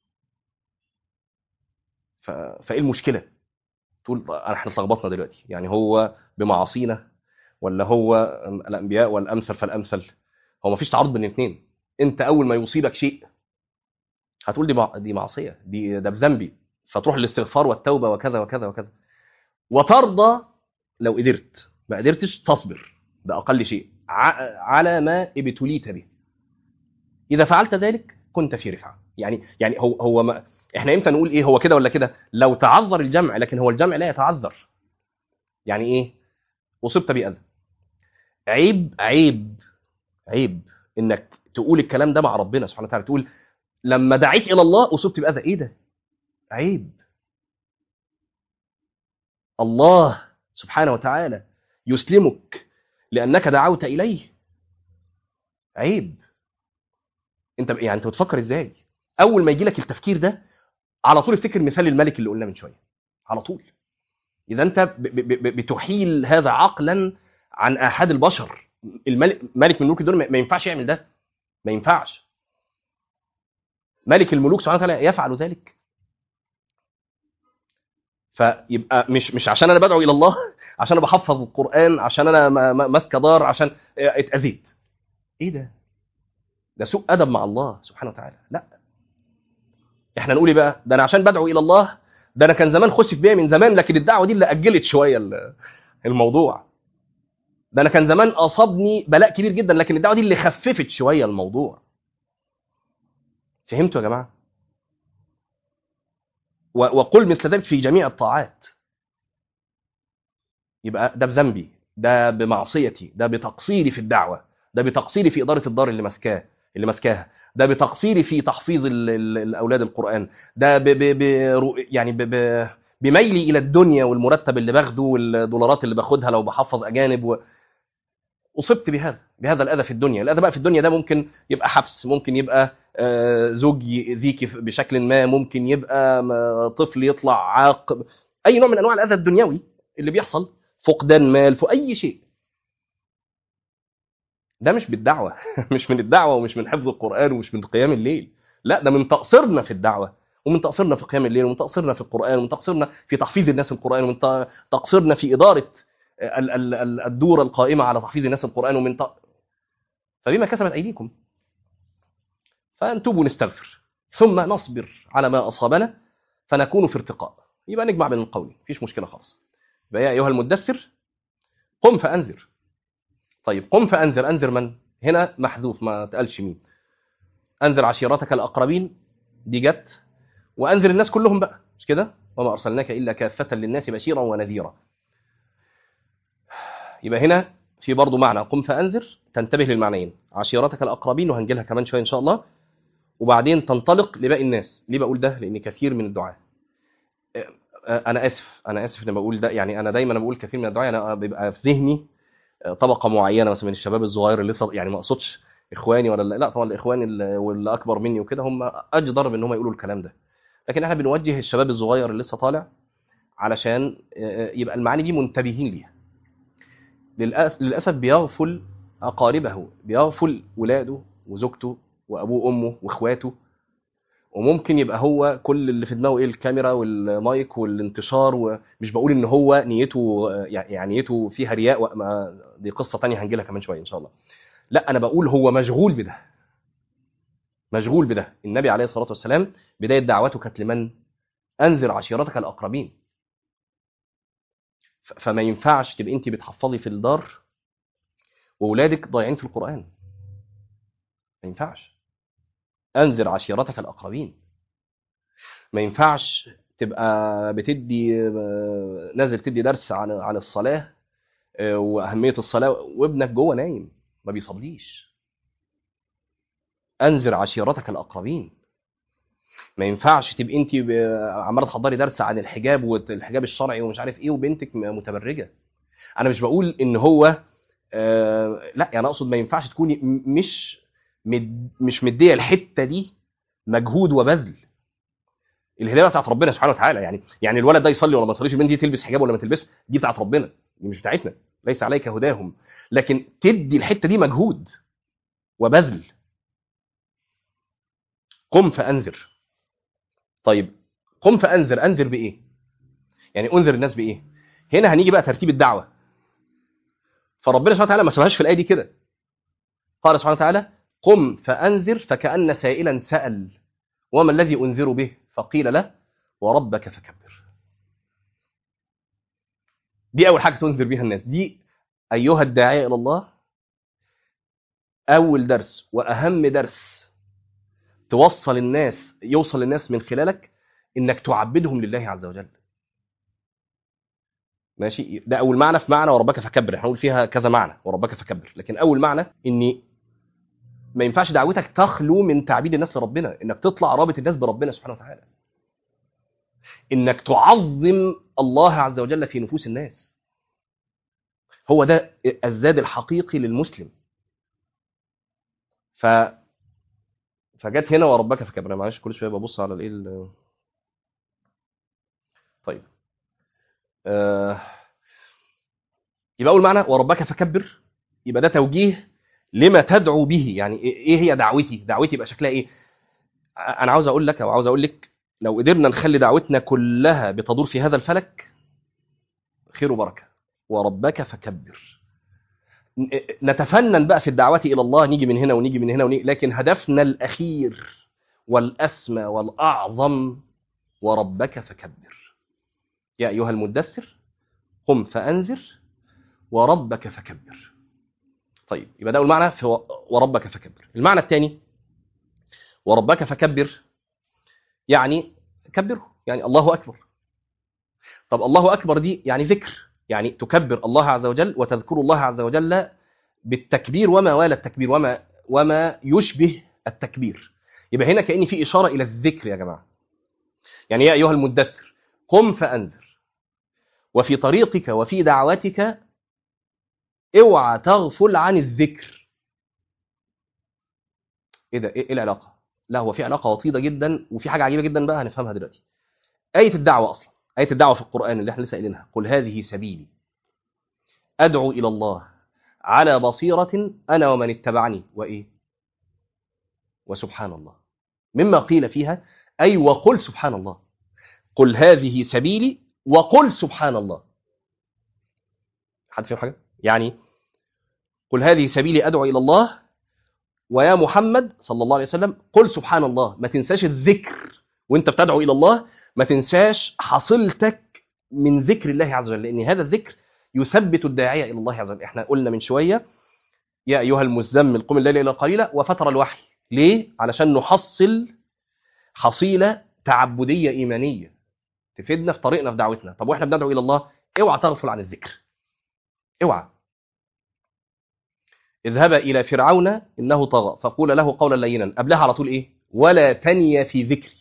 ف... فايه المشكله تقول طيب احنا اتلخبطنا دلوقتي يعني هو بمعاصينا ولا هو الانبياء والامثل فالامثل هو مفيش تعارض بين الاثنين انت اول ما يصيبك شيء هتقول دي مع... دي معصيه دي ده بذنبي فتروح للاستغفار والتوبه وكذا وكذا وكذا وترضى لو قدرت ما قدرتش تصبر ده اقل شيء ع... على ما ابتليت به اذا فعلت ذلك كنت في رفعه يعني يعني هو هو ما احنا امتى نقول ايه هو كده ولا كده لو تعذر الجمع لكن هو الجمع لا يتعذر يعني ايه اصبت باذى عيب عيب عيب انك تقول الكلام ده مع ربنا سبحانه وتعالى تقول لما دعيت الى الله اصبت باذى ايه ده عيب الله سبحانه وتعالى يسلمك لانك دعوت اليه عيب انت يعني انت بتفكر ازاي اول ما يجي لك التفكير ده على طول افتكر مثال الملك اللي قلنا من شويه على طول اذا انت ب- ب- ب- بتحيل هذا عقلا عن احد البشر الملك ملك من ملوك الدنيا ما- ما ينفعش يعمل ده ما ينفعش ملك الملوك سبحانه وتعالى يفعل ذلك فيبقى مش مش عشان انا بدعو الى الله عشان انا بحفظ القران عشان انا ما- ما- ماسكه دار عشان اتاذيت ايه ده ده سوء ادب مع الله سبحانه وتعالى لا احنا نقول ايه بقى ده انا عشان بدعو الى الله ده انا كان زمان خسف بيا من زمان لكن الدعوه دي اللي اجلت شويه ال- الموضوع ده انا كان زمان اصابني بلاء كبير جدا لكن الدعوه دي اللي خففت شويه الموضوع فهمتوا يا جماعه و- وقل مثل ذلك في جميع الطاعات يبقى ده بذنبي ده بمعصيتي ده بتقصيري في الدعوه ده بتقصيري في اداره الدار اللي ماسكاه اللي ماسكاها ده بتقصيري في تحفيظ ال- ال- الاولاد القران ده ب ب ب يعني ب ب بميلي الى الدنيا والمرتب اللي باخده والدولارات اللي باخدها لو بحفظ اجانب و... اصبت بهذا بهذا الاذى في الدنيا الاذى بقى في الدنيا ده ممكن يبقى حبس ممكن يبقى آه، زوج يأذيك بشكل ما ممكن يبقى م- طفل يطلع عاق اي نوع من انواع الاذى الدنيوي اللي بيحصل فقدان مال في اي شيء ده مش بالدعوه مش من الدعوه ومش من حفظ القران ومش من قيام الليل لا ده من تقصيرنا في الدعوه ومن تقصيرنا في قيام الليل ومن تقصيرنا في القران ومن تقصيرنا في تحفيظ الناس القران ومن ت- تقصيرنا في اداره ال- ال- ال- الدور القائمه على تحفيظ الناس القران ومن ت... فبما كسبت ايديكم فنتوب ونستغفر ثم نصبر على ما اصابنا فنكون في ارتقاء يبقى نجمع بين القولين مفيش مشكله خالص يبقى يا ايها المدثر قم فانذر طيب قم فانذر انذر من هنا محذوف ما تقالش مين انذر عشيرتك الاقربين دي جت وانذر الناس كلهم بقى مش كده وما ارسلناك الا كافه للناس بشيرا ونذيرا يبقى هنا في برضه معنى قم فانذر تنتبه للمعنيين عشيرتك الاقربين وهنجيلها كمان شويه ان شاء الله وبعدين تنطلق لباقي الناس ليه بقول ده لان كثير من الدعاء انا اسف انا اسف اني بقول ده يعني انا دايما بقول كثير من الدعاء انا بيبقى في ذهني طبقه معينه مثلا من الشباب الصغير اللي لسه يعني ما اقصدش اخواني ولا لا طبعا الاخوان اللي- واللي اكبر مني وكده هم اجدر بان هم يقولوا الكلام ده لكن احنا بنوجه الشباب الصغير اللي لسه طالع علشان يبقى المعاني دي منتبهين ليها للأس- للاسف بيغفل اقاربه بيغفل ولاده وزوجته وابوه وامه واخواته وممكن يبقى هو كل اللي في دماغه ايه الكاميرا والمايك والانتشار ومش بقول ان هو نيته يعني نيته فيها رياء وما دي قصه تانية هنجي لها كمان شويه ان شاء الله لا انا بقول هو مشغول بده مشغول بده النبي عليه الصلاه والسلام بدايه دعوته كانت لمن انذر عشيرتك الاقربين ف- فما ينفعش تبقى انت بتحفظي في الدار واولادك ضايعين في القران ما ينفعش انذر عشيرتك الاقربين ما ينفعش تبقى بتدي نازل تدي درس عن عن الصلاه آه، واهميه الصلاه وابنك جوه نايم ما بيصليش انذر عشيرتك الاقربين ما ينفعش تبقي انت ب- عماله تحضري درس عن الحجاب والحجاب الشرعي ومش عارف ايه وبنتك م- متبرجه انا مش بقول ان هو آه لا يعني اقصد ما ينفعش تكوني م- مش مد مش مديه الحته دي مجهود وبذل الهدايه بتاعت ربنا سبحانه وتعالى يعني يعني الولد ده يصلي ولا ما يصليش البنت دي تلبس حجاب ولا ما تلبس دي بتاعت ربنا دي مش بتاعتنا ليس عليك هداهم لكن تدي الحته دي مجهود وبذل قم فانذر طيب قم فانذر انذر بايه يعني انذر الناس بايه هنا هنيجي بقى ترتيب الدعوه فربنا سبحانه وتعالى ما سابهاش في الايه دي كده قال سبحانه وتعالى قم فانذر فكأن سائلا سأل وما الذي انذر به فقيل له وربك فكبر دي اول حاجه تنذر بيها الناس دي ايها الداعيه الى الله اول درس واهم درس توصل الناس يوصل للناس من خلالك انك تعبدهم لله عز وجل ماشي ده اول معنى في معنى وربك فكبر احنا هنقول فيها كذا معنى وربك فكبر لكن اول معنى ان ما ينفعش دعوتك تخلو من تعبيد الناس لربنا انك تطلع رابط الناس بربنا سبحانه وتعالى انك تعظم الله عز وجل في نفوس الناس هو ده الزاد الحقيقي للمسلم ف فجت هنا وربك فكبر معلش كل شويه ببص على الايه ال- طيب آه، يبقى اول معنى وربك فكبر يبقى ده توجيه لما تدعو به يعني ايه إيه هي دعوتي دعوتي يبقى شكلها ايه انا عاوز اقول لك او عاوز اقول لك لو قدرنا نخلي دعوتنا كلها بتدور في هذا الفلك خير وبركه وربك فكبر ن- نتفنن بقى في الدعوة إلى الله نيجي من هنا ونيجي من هنا ونيجي لكن هدفنا الأخير والأسمى والأعظم وربك فكبر يا أيها المدثر قم فأنذر وربك فكبر طيب يبقى ده أول معنى في و- وربك فكبر المعنى الثاني وربك فكبر يعني كبره يعني الله أكبر طب الله أكبر دي يعني ذكر يعني تكبر الله عز وجل وتذكر الله عز وجل بالتكبير وما والى التكبير وما وما يشبه التكبير يبقى هنا كأن في إشارة إلى الذكر يا جماعة يعني يا أيها المدثر قم فأنذر وفي طريقك وفي دعوتك اوعى تغفل عن الذكر ايه ده ايه إيه العلاقة لا هو في علاقة وطيدة جدا وفي حاجة عجيبة جدا بقى هنفهمها دلوقتي آية الدعوة أصلا آية الدعوة في القرآن اللي احنا لسه قايلينها قل هذه سبيلي أدعو إلى الله على بصيرة أنا ومن اتبعني وإيه وسبحان الله مما قيل فيها أي وقل سبحان الله قل هذه سبيلي وقل سبحان الله حد فيهم حاجة يعني قل هذه سبيلي أدعو إلى الله ويا محمد صلى الله عليه وسلم قل سبحان الله ما تنساش الذكر وانت بتدعو إلى الله ما تنساش حصيلتك من ذكر الله عز وجل لأن هذا الذكر يثبت الداعية إلى الله عز وجل احنا قلنا من شوية يا أيها المزمل قم الليل إلى قليلا وفتر الوحي ليه؟ علشان نحصل حصيلة تعبدية إيمانية تفيدنا في طريقنا في دعوتنا طب واحنا بندعو إلى الله اوعى تغفل عن الذكر اوعى اذهبا إلى فرعون إنه طغى فقول له قولا لينا قبلها على طول إيه ولا تنيا في ذكري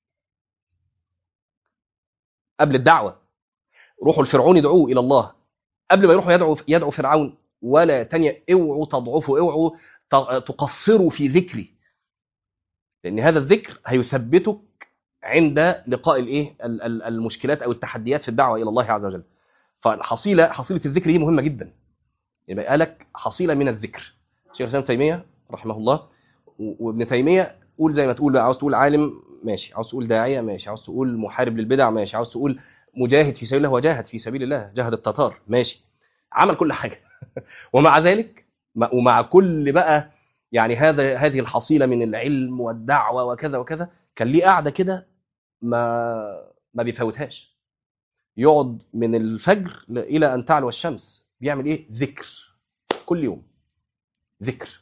قبل الدعوة روحوا الفرعون يدعوه إلى الله قبل ما يروحوا يدعوا يدعو فرعون ولا تنيا اوعوا تضعفوا اوعوا ت- تقصروا في ذكري لأن هذا الذكر هيثبتك عند لقاء الايه ال- ال- المشكلات او التحديات في الدعوه الى الله عز وجل فالحصيله حصيله الذكر دي مهمه جدا يبقى قالك حصيله من الذكر شيخ الاسلام ابن تيميه رحمه الله و- وابن تيميه قول زي ما تقول بقى عاوز تقول عالم ماشي عاوز تقول داعيه ماشي عاوز تقول محارب للبدع ماشي عاوز تقول مجاهد في سبيل الله وجاهد في سبيل الله جاهد التتار ماشي عمل كل حاجه ومع ذلك م- ومع كل بقى يعني هذا هذه الحصيله من العلم والدعوه وكذا وكذا كان ليه قاعده كده ما ما بيفوتهاش يقعد من الفجر ل- الى ان تعلو الشمس بيعمل ايه ذكر كل يوم ذكر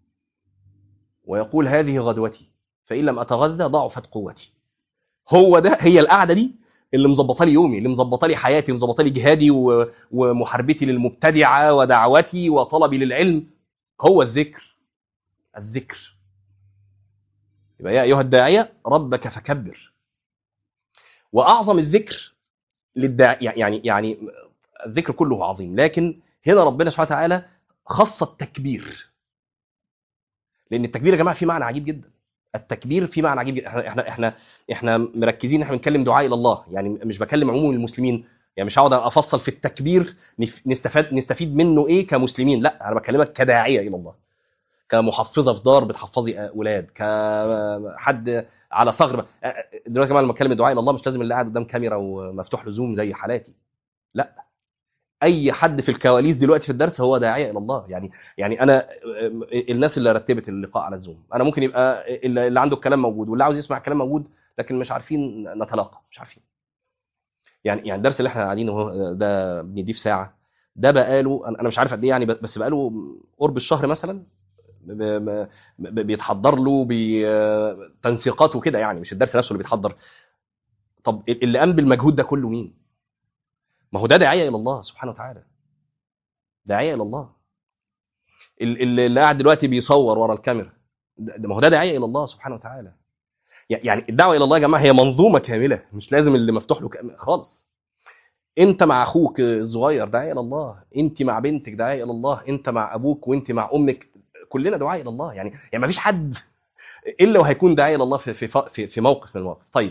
ويقول هذه غدوتي فان لم اتغذى ضعفت قوتي هو ده هي القعده دي اللي مظبطه لي يومي اللي مظبطه لي حياتي مظبطه لي جهادي و- ومحاربتي للمبتدعه ودعوتي وطلبي للعلم هو الذكر الذكر يبقى يا ايها الداعيه ربك فكبر واعظم الذكر للداعي يعني يعني الذكر كله عظيم لكن هنا ربنا سبحانه وتعالى خص التكبير لان التكبير يا جماعه فيه معنى عجيب جدا التكبير فيه معنى عجيب جدا احنا احنا احنا احنا مركزين احنا بنتكلم دعاء الى الله يعني مش بكلم عموم المسلمين يعني مش هقعد افصل في التكبير نف- نستفاد نستفيد منه ايه كمسلمين لا انا بكلمك كداعيه الى الله كمحفظه في دار بتحفظي اولاد كحد على ثغر دلوقتي كمان لما اتكلم الدعاء الى الله مش لازم اللي قاعد قدام كاميرا ومفتوح له زوم زي حالاتي لا اي حد في الكواليس دلوقتي في الدرس هو داعيه الى الله يعني يعني انا الناس اللي رتبت اللقاء على الزوم انا ممكن يبقى اللي اللي عنده الكلام موجود واللي عاوز يسمع الكلام موجود لكن مش عارفين نتلاقى مش عارفين يعني يعني الدرس اللي احنا قاعدين اهو ده بنديه في ساعه ده بقاله انا أنا مش عارف قد ايه يعني بس بقاله قرب الشهر مثلا ب- ب- ب- بيتحضر له بتنسيقات وكده يعني مش الدرس نفسه اللي بيتحضر طب اللي قام بالمجهود ده كله مين؟ ما هو ده داعيه الى الله سبحانه وتعالى داعيه الى الله ال- ال- اللي قاعد دلوقتي بيصور ورا الكاميرا ده ده- ما هو ده داعيه الى الله سبحانه وتعالى يع- يعني الدعوه الى الله يا جماعه هي منظومه كامله مش لازم اللي مفتوح له كام- خالص انت مع اخوك الصغير داعيه الى الله انت مع بنتك داعيه الى الله انت مع ابوك وانت مع امك كلنا دعاء الى الله يعني يعني ما فيش حد الا وهيكون داعيه الى الله في في في في موقف من المواقف طيب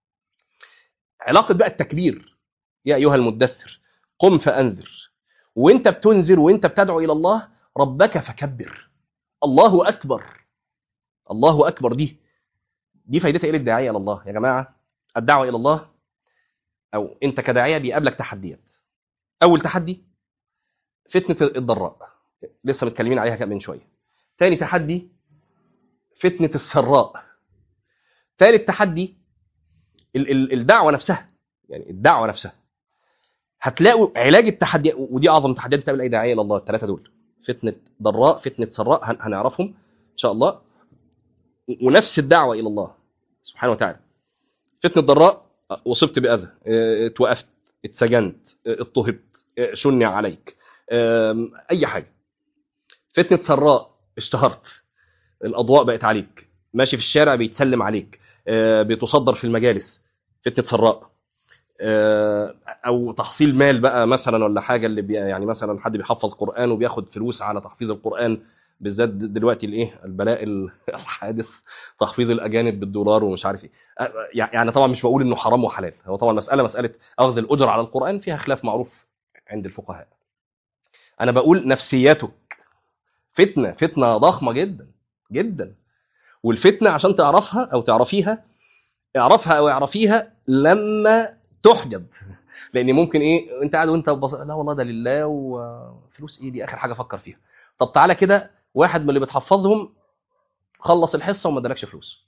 علاقه بقى التكبير يا ايها المدثر قم فانذر وانت بتنذر وانت بتدعو الى الله ربك فكبر الله اكبر الله اكبر دي دي فايدتها ايه للداعيه الى الله يا جماعه الدعوه الى الله او انت كداعيه بيقابلك تحديات اول تحدي فتنه الضراء لسه متكلمين عليها من شويه تاني تحدي فتنه السراء ثالث تحدي ال- ال- الدعوه نفسها يعني الدعوه نفسها هتلاقوا علاج التحدي ودي اعظم تحديات بتقابل اي داعيه الى الله الثلاثه دول فتنه ضراء فتنه سراء هن- هنعرفهم ان شاء الله ونفس الدعوه الى الله سبحانه وتعالى فتنه ضراء اصبت باذى اه، اتوقفت اتسجنت اه، اضطهدت اه، شنع عليك ام، اي حاجه فتنه سراء اشتهرت الاضواء بقت عليك ماشي في الشارع بيتسلم عليك اه، بتصدر في المجالس فتنه سراء اه، او تحصيل مال بقى مثلا ولا حاجه اللي بي يعني مثلا حد بيحفظ قران وبياخد فلوس على تحفيظ القران بالذات دلوقتي الايه البلاء ال- الحادث تحفيظ الاجانب بالدولار ومش عارف ايه اه، يعني طبعا مش بقول انه حرام وحلال هو طبعا مساله مساله اخذ الاجر على القران فيها خلاف معروف عند الفقهاء انا بقول نفسياتك فتنه فتنه ضخمه جدا جدا والفتنه عشان تعرفها او تعرفيها اعرفها او اعرفيها لما تحجب لان ممكن ايه انت قاعد وانت بص... لا والله ده لله وفلوس ايه دي اخر حاجه افكر فيها طب تعالى كده واحد من اللي بتحفظهم خلص الحصه وما ادالكش فلوس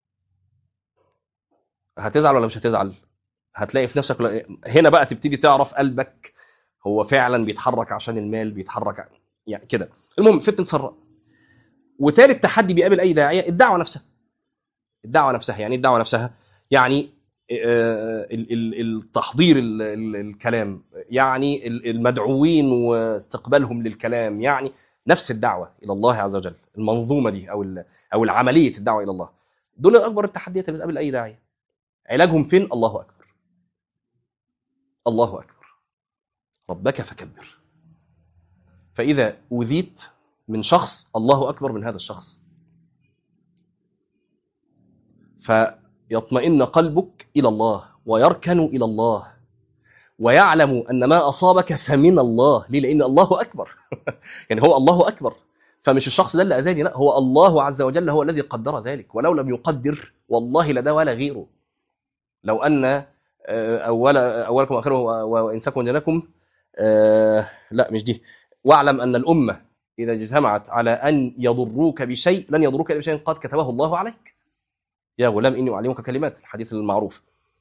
هتزعل ولا مش هتزعل هتلاقي في نفسك هنا بقى تبتدي تعرف قلبك هو فعلا بيتحرك عشان المال بيتحرك ع- يعني كده المهم فتنه سراء وثالث تحدي بيقابل اي داعيه الدعوه نفسها الدعوه نفسها يعني إيه الدعوه نفسها يعني آه، ال- ال- التحضير ال- ال- الكلام يعني ال- المدعوين واستقبالهم للكلام يعني نفس الدعوه الى الله عز وجل المنظومه دي او ال- او العمليه الدعوه الى الله دول اكبر التحديات اللي بتقابل اي داعيه علاجهم فين الله اكبر الله اكبر ربك فكبر فاذا اوذيت من شخص الله اكبر من هذا الشخص فيطمئن قلبك الى الله ويركن الى الله ويعلم ان ما اصابك فمن الله ليه لان الله اكبر يعني هو الله اكبر فمش الشخص ده اللي اذاني لا هو الله عز وجل هو الذي قدر ذلك ولو لم يقدر والله لا ده ولا غيره لو ان آه، اول اولكم واخركم وانساكم وجنكم آه، لا مش دي واعلم ان الامه اذا اجتمعت على ان يضروك بشيء لن يضروك الا بشيء قد كتبه الله عليك يا غلام اني اعلمك كلمات الحديث المعروف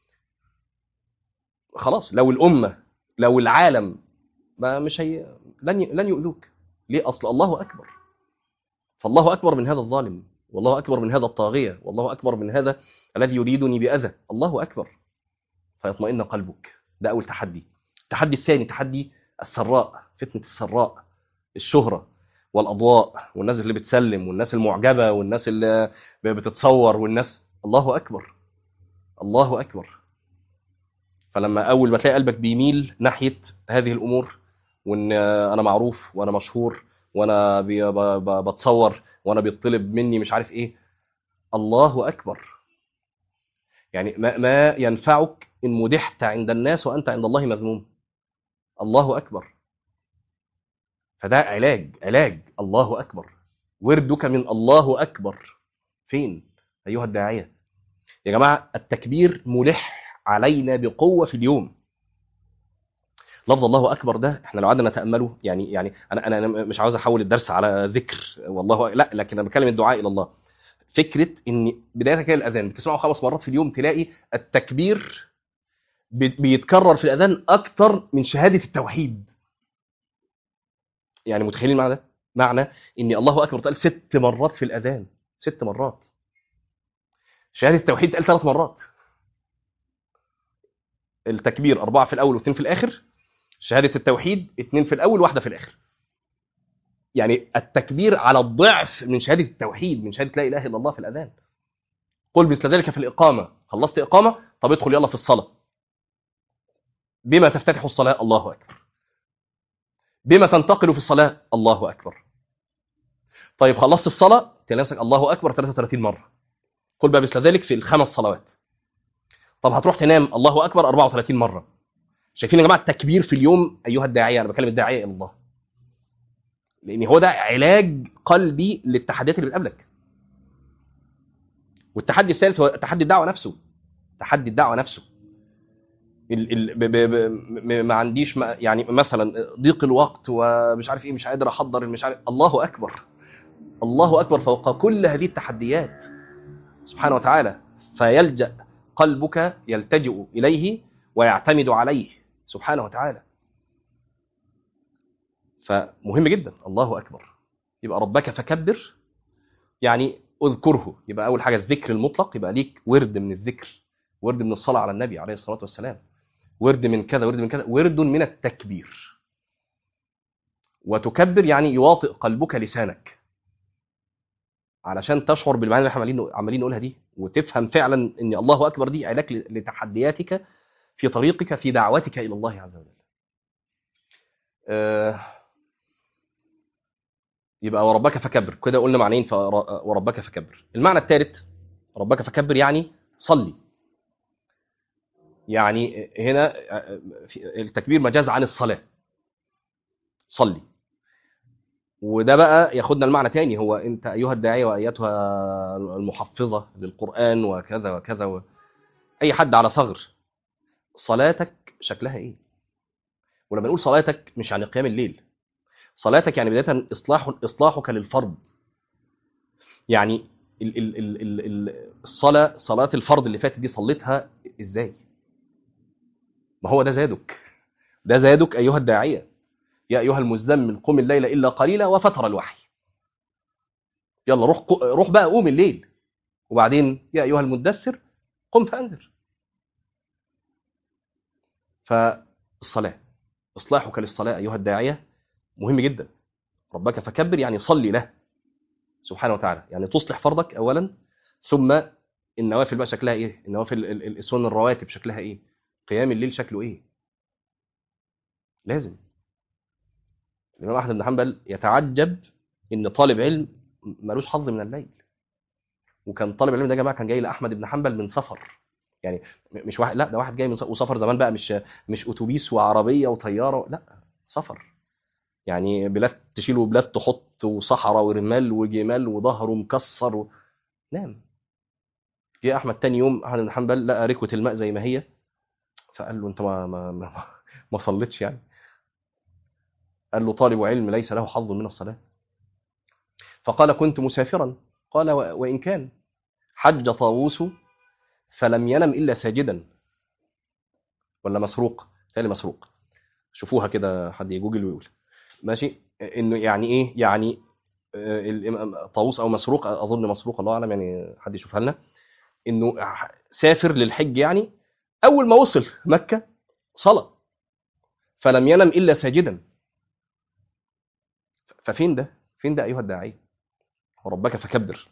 خلاص لو الامه لو العالم ما مش هي لن ي... لن يؤذوك ليه اصل الله اكبر فالله اكبر من هذا الظالم والله اكبر من هذا الطاغيه والله اكبر من هذا الذي يريدني باذى الله اكبر فيطمئن قلبك ده اول تحدي التحدي الثاني تحدي السراء فتنه السراء الشهره والاضواء والناس اللي بتسلم والناس المعجبه والناس اللي بتتصور والناس الله اكبر الله اكبر فلما اول ما تلاقي قلبك بيميل ناحيه هذه الامور وان انا معروف وانا مشهور وانا بي- ب- ب- بتصور وانا بيطلب مني مش عارف ايه الله اكبر يعني ما, ما ينفعك ان مدحت عند الناس وانت عند الله مذموم الله اكبر فده علاج علاج الله اكبر وردك من الله اكبر فين ايها الداعيه يا جماعه التكبير ملح علينا بقوه في اليوم لفظ الله اكبر ده احنا لو قعدنا نتامله يعني يعني انا انا أنا مش عاوز احول الدرس على ذكر والله لا لكن انا بتكلم الدعاء الى الله فكره ان بدايه كده الاذان بتسمعه خمس مرات في اليوم تلاقي التكبير بي- بيتكرر في الاذان اكتر من شهاده التوحيد يعني متخيلين معنى ده معنى ان الله اكبر تقال ست مرات في الاذان ست مرات شهاده التوحيد تقال ثلاث مرات التكبير أربعة في الأول واثنين في الآخر شهادة التوحيد اثنين في الأول واحدة في الآخر يعني التكبير على الضعف من شهادة التوحيد من شهادة لا إله إلا الله في الأذان قل مثل ذلك في الإقامة خلصت إقامة طب ادخل يلا في الصلاة بما تفتتح الصلاة الله أكبر بما تنتقل في الصلاة الله أكبر طيب خلصت الصلاة تلاقي نفسك الله أكبر 33 مرة قل بقى مثل ذلك في الخمس صلوات طب هتروح تنام الله أكبر 34 مرة شايفين يا جماعة التكبير في اليوم أيها الداعية أنا بكلم الداعية إلى الله لأن هو ده علاج قلبي للتحديات اللي بتقابلك والتحدي الثالث هو تحدي الدعوة نفسه تحدي الدعوة نفسه ال ال ب ب ب م- ما عنديش ما يعني مثلا ضيق الوقت ومش عارف ايه مش قادر احضر مش عارف الله اكبر الله اكبر فوق كل هذه التحديات سبحانه وتعالى فيلجأ قلبك يلتجئ اليه ويعتمد عليه سبحانه وتعالى فمهم جدا الله اكبر يبقى ربك فكبر يعني اذكره يبقى اول حاجه الذكر المطلق يبقى ليك ورد من الذكر ورد من الصلاه على النبي عليه الصلاه والسلام ورد من كذا ورد من كذا ورد من التكبير وتكبر يعني يواطئ قلبك لسانك علشان تشعر بالمعاني اللي احنا عمالين عمالين نقولها دي وتفهم فعلا ان الله اكبر دي علاج لتحدياتك في طريقك في دعوتك الى الله عز وجل. آه، يبقى وربك فكبر كده قلنا معنيين فر- وربك فكبر. المعنى الثالث ربك فكبر يعني صلي. يعني هنا في- التكبير مجاز عن الصلاه. صلي. وده بقى ياخدنا المعنى تاني هو انت ايها الداعيه وايتها المحفظه للقران وكذا وكذا و... اي حد على ثغر صلاتك شكلها ايه ولما نقول صلاتك مش يعني قيام الليل صلاتك يعني بدايه اصلاح اصلاحك للفرض يعني ال ال ال ال ال الصلاه صلاه الفرض اللي فاتت دي صليتها ازاي ما هو ده زادك ده زادك ايها الداعيه يا ايها المزمل قم الليل الا قليلا وفتر الوحي يلا روح روح بقى قوم الليل وبعدين يا ايها المدثر قم فانذر فالصلاه اصلاحك للصلاه ايها الداعيه مهم جدا ربك فكبر يعني صلي له سبحانه وتعالى يعني تصلح فرضك اولا ثم النوافل بقى شكلها ايه النوافل ال- ال- السنن الرواتب شكلها ايه قيام الليل شكله ايه لازم الامام احمد بن حنبل يتعجب ان طالب علم ملوش حظ من الليل وكان طالب العلم ده يا جماعه كان جاي لاحمد بن حنبل من سفر يعني م- مش واحد لا ده واحد جاي من س- وسفر زمان بقى مش مش اتوبيس وعربيه وطياره لا سفر يعني بلاد تشيل وبلاد تحط وصحراء ورمال وجمال وظهره مكسر و... نام جه احمد تاني يوم احمد بن حنبل لقى ركوه الماء زي ما هي فقال له انت ما ما ما, ما صليتش يعني قال له طالب علم ليس له حظ من الصلاه فقال كنت مسافرا قال و- وان كان حج طاووس فلم ينم الا ساجدا ولا مسروق تالي مسروق شوفوها كده حد يجوجل ويقول ماشي انه يعني ايه يعني آه، الإمام- طاووس او مسروق اظن مسروق الله اعلم يعني حد يشوفها لنا انه ح- سافر للحج يعني اول ما وصل مكه صلى فلم ينم الا ساجدا ففين ده فين ده ايها الداعي وربك فكبر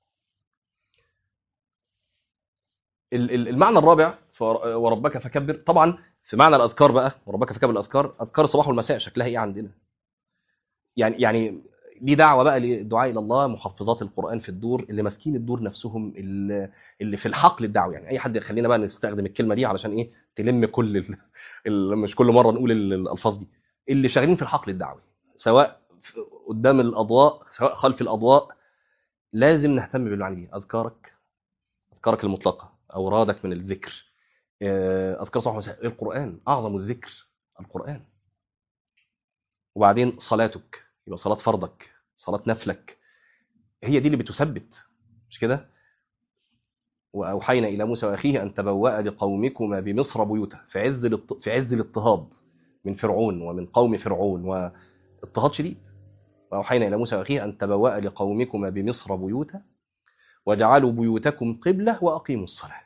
ال- ال- المعنى الرابع فور- وربك فكبر طبعا في معنى الاذكار بقى وربك فكبر الاذكار اذكار الصباح والمساء شكلها ايه عندنا يعني يعني دي دعوه بقى للدعاء الى الله محفظات القران في الدور اللي ماسكين الدور نفسهم اللي اللي في الحقل الدعوي يعني اي حد خلينا بقى نستخدم الكلمه دي علشان ايه تلم كل ال... ال... مش كل مره نقول ال- الالفاظ دي اللي شغالين في الحقل الدعوي سواء في- قدام الاضواء سواء خلف الاضواء لازم نهتم بالمعاني دي اذكارك اذكارك المطلقه اورادك من الذكر آه، اذكار صباح ومساء القران اعظم الذكر القران وبعدين صلاتك يبقى صلاه فرضك صلاه نفلك هي دي اللي بتثبت مش كده واوحينا الى موسى واخيه ان تبوأ لقومكما بمصر بيوتا في عز الاضط- في عز الاضطهاد من فرعون ومن قوم فرعون واضطهاد شديد واوحينا الى موسى واخيه ان تبوأ لقومكما بمصر بيوتا وجعلوا بيوتكم قبله واقيموا الصلاه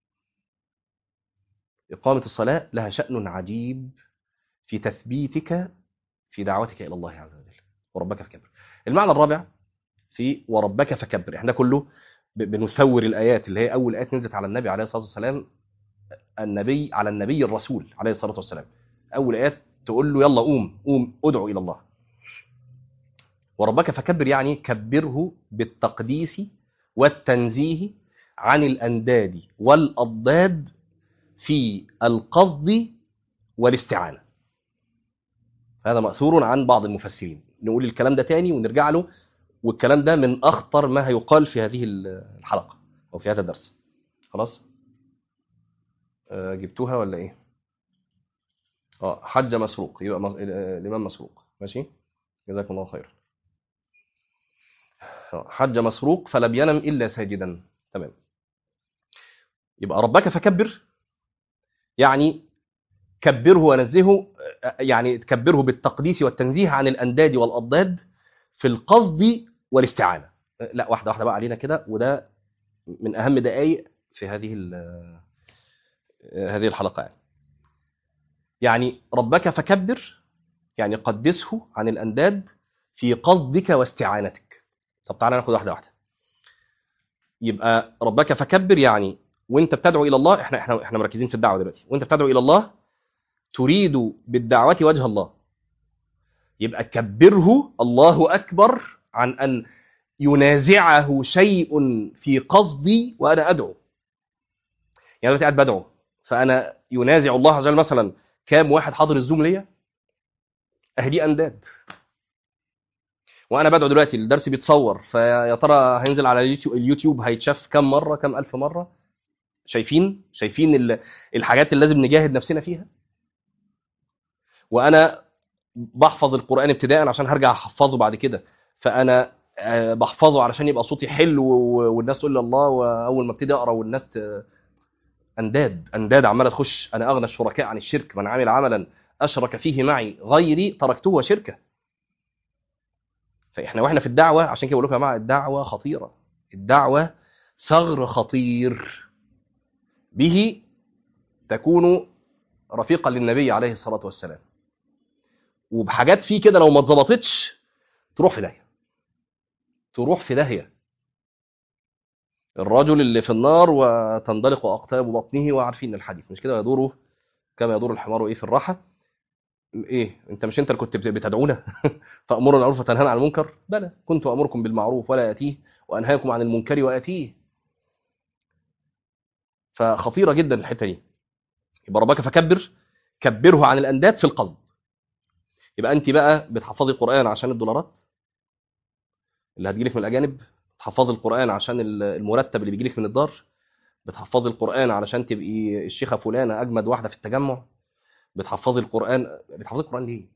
إقامة الصلاة لها شأن عجيب في تثبيتك في دعوتك إلى الله عز وجل وربك فكبر المعنى الرابع في وربك فكبر احنا كله ب- بنسور الآيات اللي هي أول آيات نزلت على النبي عليه الصلاة والسلام النبي على النبي الرسول عليه الصلاة والسلام أول آيات تقول له يلا قوم قوم ادعو إلى الله وربك فكبر يعني كبره بالتقديس والتنزيه عن الأنداد والأضداد في القصد والاستعانة هذا مأثور عن بعض المفسرين نقول الكلام ده تاني ونرجع له والكلام ده من أخطر ما هيقال في هذه الحلقة أو في هذا الدرس خلاص آه، جبتوها ولا إيه اه حج مسروق يبقى مس... آه، الإمام مسروق ماشي جزاكم الله خير آه، حج مسروق فلم ينم إلا ساجدا تمام يبقى ربك فكبر يعني كبره ونزهه يعني تكبره بالتقديس والتنزيه عن الانداد والاضداد في القصد والاستعانه لا واحده واحده بقى علينا كده وده من اهم دقائق في هذه ال- هذه الحلقه يعني يعني ربك فكبر يعني قدسه عن الانداد في قصدك واستعانتك طب تعالى ناخد واحده واحده يبقى ربك فكبر يعني وانت بتدعو الى الله احنا احنا احنا مركزين في الدعوه دلوقتي وانت بتدعو الى الله تريد بالدعوه وجه الله يبقى كبره الله اكبر عن ان ينازعه شيء في قصدي وانا ادعو يعني دلوقتي قاعد بدعو فانا ينازع الله عز وجل مثلا كام واحد حاضر الزوم ليا اهي دي انداد وانا بدعو دلوقتي الدرس بيتصور فيا ترى هينزل على اليوتيوب اليوتيوب هيتشاف كم مره كم الف مره شايفين شايفين ال- الحاجات اللي لازم نجاهد نفسنا فيها وانا بحفظ القران ابتداء عشان هرجع احفظه بعد كده فانا آه، بحفظه علشان يبقى صوتي حلو و- والناس تقول لي الله واول ما ابتدي اقرا والناس ت... انداد انداد عماله تخش انا اغنى الشركاء عن الشرك من عمل عملا اشرك فيه معي غيري تركته وشركه فاحنا واحنا في الدعوه عشان كده بقول لكم يا جماعه الدعوه خطيره الدعوه ثغر خطير به تكون رفيقا للنبي عليه الصلاه والسلام وبحاجات فيه كده لو ما اتظبطتش تروح في داهيه تروح في داهيه الرجل اللي في النار وتندلق اقطاب بطنه وعارفين الحديث مش كده يدور كما يدور الحمار ايه في الراحه ايه انت مش انت اللي كنت بت- بتدعونا تامرنا بالمعروف وتنهانا عن المنكر بلى كنت امركم بالمعروف ولا اتيه وانهاكم عن المنكر واتيه فخطيره جدا الحته دي يبقى ربك فكبر كبره عن الانداد في القصد يبقى انت بقى بتحفظي القران عشان الدولارات اللي هتجيلك من الاجانب بتحفظي القران عشان المرتب اللي بيجيلك من الدار بتحفظي القران علشان تبقي الشيخه فلانه اجمد واحده في التجمع بتحفظي القران بتحفظي القران ليه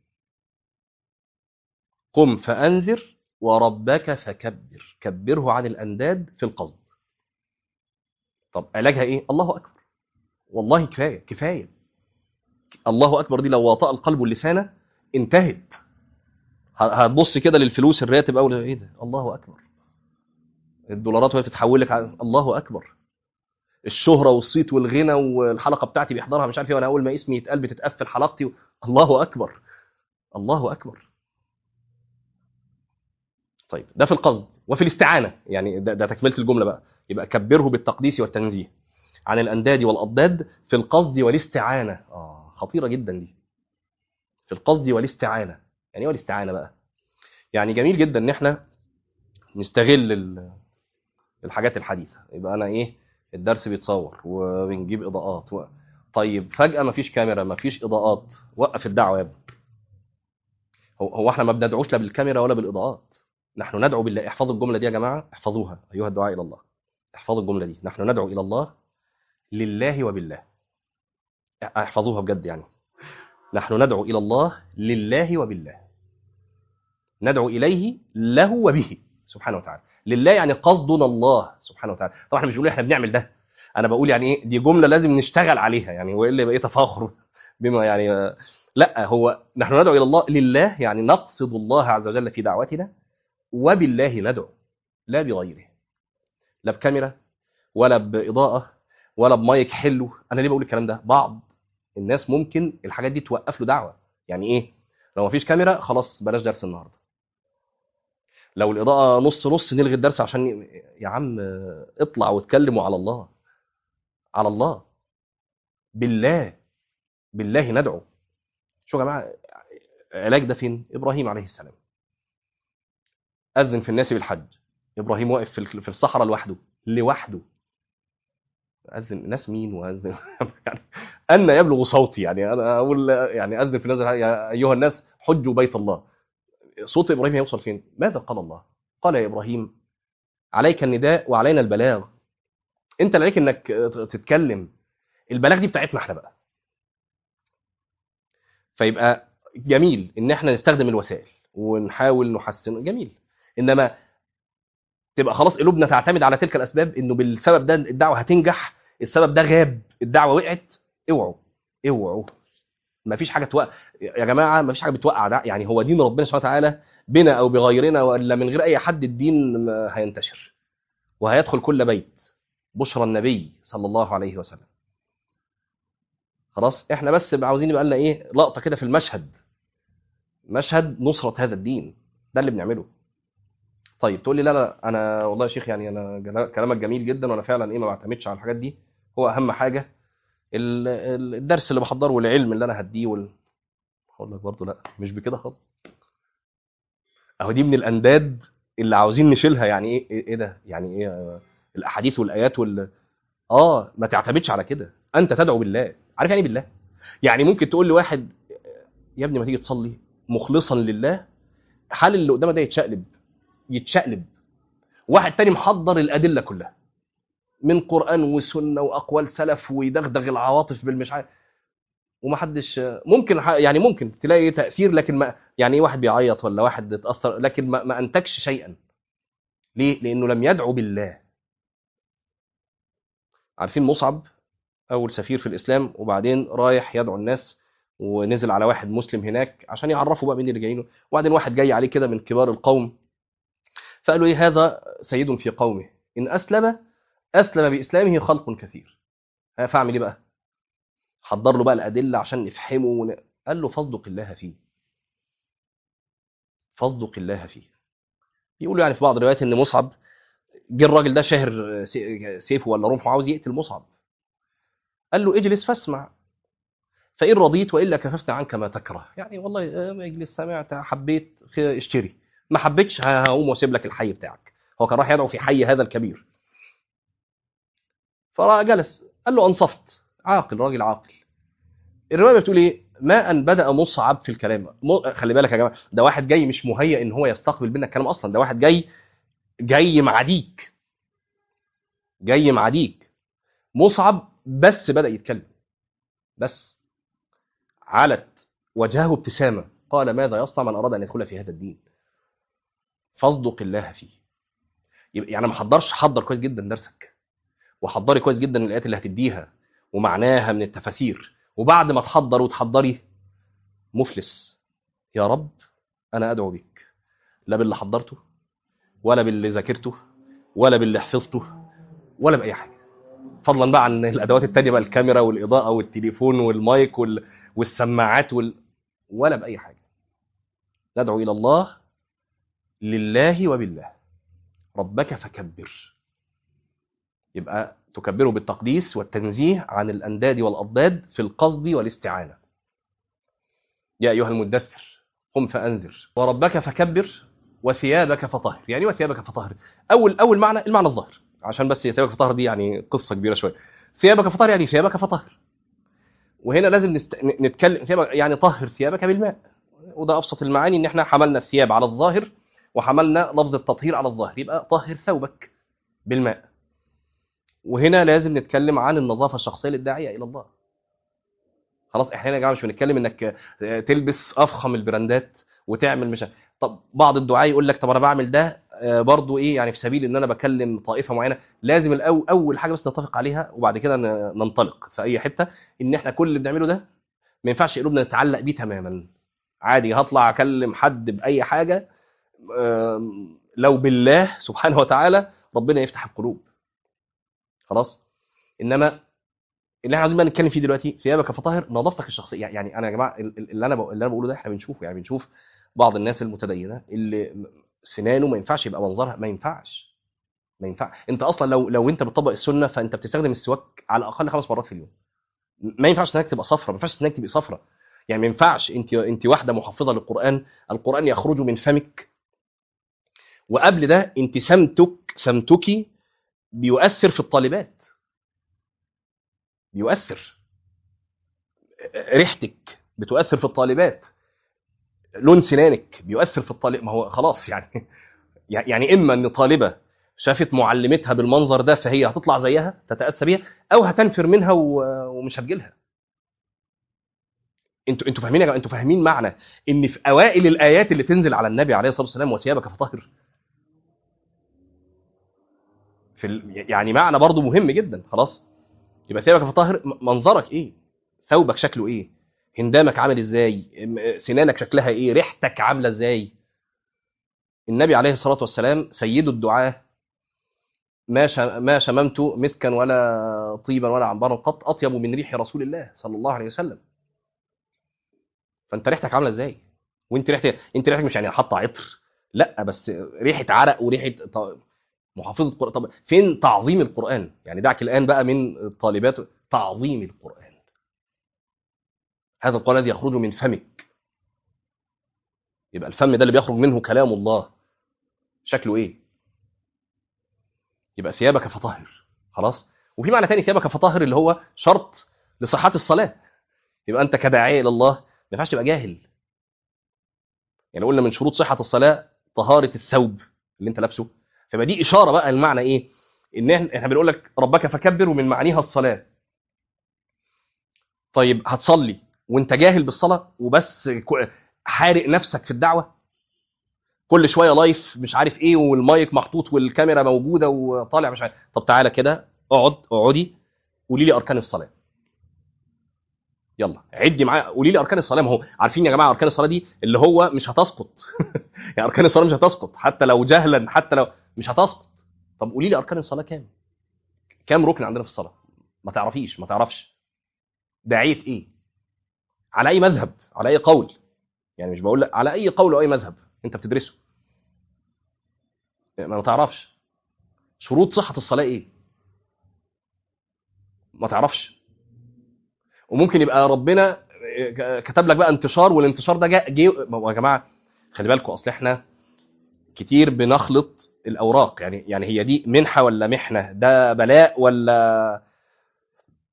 قم فانذر وربك فكبر كبره عن الانداد في القصد طب علاجها ايه الله اكبر والله كفايه كفايه الله اكبر دي لو واطأ القلب واللسان انتهت هتبص كده للفلوس الراتب اول ايه ده الله اكبر الدولارات وهي بتتحول لك على... الله اكبر الشهره والصيت والغنى والحلقه بتاعتي بيحضرها مش عارف ايه وانا اول ما اسمي يتقال بتتقفل حلقتي و... الله اكبر الله اكبر طيب ده في القصد وفي الاستعانه يعني ده, ده تكمله الجمله بقى يبقى كبره بالتقديس والتنزيه عن الانداد والاضداد في القصد والاستعانه اه خطيره جدا دي في القصد والاستعانه يعني ايه والاستعانه بقى يعني جميل جدا ان احنا نستغل الحاجات الحديثه يبقى انا ايه الدرس بيتصور وبنجيب اضاءات و... طيب فجاه مفيش كاميرا مفيش اضاءات وقف الدعوه يا ابني هو هو احنا ما بندعوش لا بالكاميرا ولا بالاضاءات نحن ندعو بالله احفظوا الجمله دي يا جماعه احفظوها ايها الدعاء الى الله احفظوا الجمله دي نحن ندعو الى الله لله وبالله احفظوها بجد يعني نحن ندعو الى الله لله وبالله ندعو اليه له وبه سبحانه وتعالى لله يعني قصدنا الله سبحانه وتعالى طبعا احنا مش بنقول احنا بنعمل ده انا بقول يعني ايه دي جمله لازم نشتغل عليها يعني والا يبقى ايه تفاخر بما يعني لا هو نحن ندعو الى الله لله يعني نقصد الله عز وجل في دعوتنا وبالله ندعو لا بغيره لا بكاميرا ولا باضاءه ولا بمايك حلو انا ليه بقول الكلام ده بعض الناس ممكن الحاجات دي توقف له دعوه يعني ايه لو مفيش كاميرا خلاص بلاش درس النهارده لو الاضاءه نص نص نلغي الدرس عشان يا عم اطلع واتكلموا على الله على الله بالله بالله ندعو شو يا جماعه علاج ده فين ابراهيم عليه السلام اذن في الناس بالحج ابراهيم واقف في الصحراء لوحده لوحده اذن ناس مين واذن يعني ان يبلغ صوتي يعني انا اقول يعني اذن في الناس يا ايها الناس حجوا بيت الله صوت ابراهيم هيوصل فين ماذا قال الله قال يا ابراهيم عليك النداء وعلينا البلاغ انت اللي عليك انك تتكلم البلاغ دي بتاعتنا احنا بقى فيبقى جميل ان احنا نستخدم الوسائل ونحاول نحسن جميل انما تبقى خلاص قلوبنا تعتمد على تلك الاسباب انه بالسبب ده الدعوه هتنجح السبب ده غاب الدعوه وقعت اوعوا اوعوا ما فيش حاجه توقع يا جماعه ما فيش حاجه بتوقع ده يعني هو دين ربنا سبحانه وتعالى بنا او بغيرنا ولا من غير اي حد الدين هينتشر وهيدخل كل بيت بشرى النبي صلى الله عليه وسلم خلاص احنا بس عاوزين يبقى لنا ايه لقطه كده في المشهد مشهد نصره هذا الدين ده اللي بنعمله طيب تقول لي لا لا انا والله يا شيخ يعني انا كلامك جميل جدا وانا فعلا ايه ما بعتمدش على الحاجات دي هو اهم حاجه الدرس اللي بحضره والعلم اللي انا هديه وال... اقول لك برضه لا مش بكده خالص اهو دي من الانداد اللي عاوزين نشيلها يعني ايه ايه ده يعني ايه الاحاديث والايات وال اه ما تعتمدش على كده انت تدعو بالله عارف يعني بالله يعني ممكن تقول لواحد يا ابني ما تيجي تصلي مخلصا لله حال اللي قدامك ده يتشقلب يتشقلب واحد تاني محضر الادله كلها من قران وسنه واقوال سلف ويدغدغ العواطف بالمش عارف ومحدش ممكن يعني ممكن تلاقي تاثير لكن ما يعني ايه واحد بيعيط ولا واحد اتاثر لكن ما, ما انتجش شيئا ليه لانه لم يدعو بالله عارفين مصعب اول سفير في الاسلام وبعدين رايح يدعو الناس ونزل على واحد مسلم هناك عشان يعرفوا بقى مين اللي جايينه وبعدين واحد جاي عليه كده من كبار القوم فقالوا ايه هذا سيد في قومه ان اسلم اسلم باسلامه خلق كثير فاعمل ايه بقى حضر له بقى الادله عشان نفهمه ون... قال له فاصدق الله فيه فاصدق الله فيه يقولوا يعني في بعض الروايات ان مصعب جه الراجل ده شاهر سيفه ولا رمحه عاوز يقتل مصعب قال له اجلس فاسمع فإن رضيت وإلا كففت عنك ما تكره يعني والله اجلس سمعت حبيت اشتري ما حبيتش هقوم واسيب لك الحي بتاعك هو كان راح يدعو في حي هذا الكبير فجلس قال له انصفت عاقل راجل عاقل الروايه بتقول ايه ما ان بدا مصعب في الكلام م... خلي بالك يا جماعه ده واحد جاي مش مهيئ ان هو يستقبل منك الكلام اصلا ده واحد جاي جاي معديك جاي معديك مصعب بس بدا يتكلم بس علت وجهه ابتسامه قال ماذا يصنع من اراد ان يدخل في هذا الدين فاصدق الله فيه يبقى يعني ما حضرش حضر كويس جدا درسك وحضري كويس جدا الايات اللي هتديها ومعناها من التفاسير وبعد ما تحضر وتحضري مفلس يا رب انا ادعو بك لا باللي حضرته ولا باللي ذاكرته ولا باللي حفظته ولا باي حاجه فضلا بقى عن الادوات التانية بقى الكاميرا والاضاءه والتليفون والمايك وال... والسماعات وال... ولا باي حاجه ندعو الى الله لله وبالله ربك فكبر يبقى تكبره بالتقديس والتنزيه عن الأنداد والأضداد في القصد والاستعانة يا أيها المدثر قم فأنذر وربك فكبر وثيابك فطهر يعني وثيابك فطهر أول أول معنى المعنى الظاهر عشان بس ثيابك فطهر دي يعني قصة كبيرة شوية ثيابك فطهر يعني ثيابك فطهر وهنا لازم نست... نتكلم ثيابك يعني طهر ثيابك بالماء وده أبسط المعاني إن احنا حملنا الثياب على الظاهر وحملنا لفظ التطهير على الظاهر يبقى طهر ثوبك بالماء وهنا لازم نتكلم عن النظافه الشخصيه للداعيه الى الله خلاص احنا هنا يا جماعه مش بنتكلم انك تلبس افخم البراندات وتعمل مش طب بعض الدعاء يقول لك طب انا بعمل ده برضو ايه يعني في سبيل ان انا بكلم طائفه معينه لازم الأول اول حاجه بس نتفق عليها وبعد كده ننطلق في اي حته ان احنا كل اللي بنعمله ده ما ينفعش قلوبنا نتعلق بيه تماما عادي هطلع اكلم حد باي حاجه لو بالله سبحانه وتعالى ربنا يفتح القلوب خلاص انما اللي احنا عايزين بقى نتكلم فيه دلوقتي ثيابك فطاهر نظافتك الشخصيه يعني انا يا جماعه اللي انا اللي انا بقوله ده احنا بنشوفه يعني بنشوف بعض الناس المتدينه اللي سنانه ما ينفعش يبقى منظرها ما ينفعش ما ينفع انت اصلا لو لو انت بتطبق السنه فانت بتستخدم السواك على الاقل خمس مرات في اليوم ما ينفعش سنانك تبقى صفرة ما ينفعش سنانك تبقى صفرة يعني ما ينفعش انت انت واحده محفظه للقران القران يخرج من فمك وقبل ده انت سمتك سمتك بيؤثر في الطالبات بيؤثر ريحتك بتؤثر في الطالبات لون سنانك بيؤثر في الطالب ما هو خلاص يعني يعني اما ان طالبه شافت معلمتها بالمنظر ده فهي هتطلع زيها تتاسى بيها او هتنفر منها ومش هتجيلها انتوا انتوا فاهمين يا جماعه انتوا فاهمين معنى ان في اوائل الايات اللي تنزل على النبي عليه الصلاه والسلام وثيابك فطهر في ال... يعني معنى برضه مهم جدا خلاص يبقى ثيابك فطهر منظرك ايه ثوبك شكله ايه هندامك عامل ازاي سنانك شكلها ايه ريحتك عامله ازاي النبي عليه الصلاه والسلام سيد الدعاه ما ش... ما شممت مسكا ولا طيبا ولا عنبرا قط اطيب من ريح رسول الله صلى الله عليه وسلم فانت ريحتك عامله ازاي وانت ريحتك انت ريحتك مش يعني حاطه عطر لا بس ريحه عرق وريحه محافظه القران طب فين تعظيم القران يعني دعك الان بقى من الطالبات تعظيم القران هذا القران الذي يخرج من فمك يبقى الفم ده اللي بيخرج منه كلام الله شكله ايه يبقى ثيابك فطهر خلاص وفي معنى تاني ثيابك فطهر اللي هو شرط لصحه الصلاه يبقى انت كداعيه الى الله ما ينفعش تبقى جاهل يعني قلنا من شروط صحه الصلاه طهاره الثوب اللي انت لابسه فيبقى دي اشاره بقى المعنى ايه ان احنا بنقول لك ربك فكبر ومن معانيها الصلاه طيب هتصلي وانت جاهل بالصلاه وبس حارق نفسك في الدعوه كل شويه لايف مش عارف ايه والمايك محطوط والكاميرا موجوده وطالع مش عارف طب تعالى كده اقعد اقعدي قولي لي اركان الصلاه يلا عدي معايا قولي لي اركان الصلاه ما هو عارفين يا جماعه اركان الصلاه دي اللي هو مش هتسقط يعني اركان الصلاه مش هتسقط حتى لو جهلا حتى لو مش هتسقط طب قولي لي اركان الصلاه كام كام ركن عندنا في الصلاه ما تعرفيش ما تعرفش داعيه ايه على اي مذهب على اي قول يعني مش بقول لك على اي قول او اي مذهب انت بتدرسه ما تعرفش شروط صحه الصلاه ايه ما تعرفش وممكن يبقى ربنا كتب لك بقى انتشار والانتشار ده جاء جي يا جماعه خلي بالكم اصل احنا كتير بنخلط الاوراق يعني يعني هي دي منحه ولا محنه ده بلاء ولا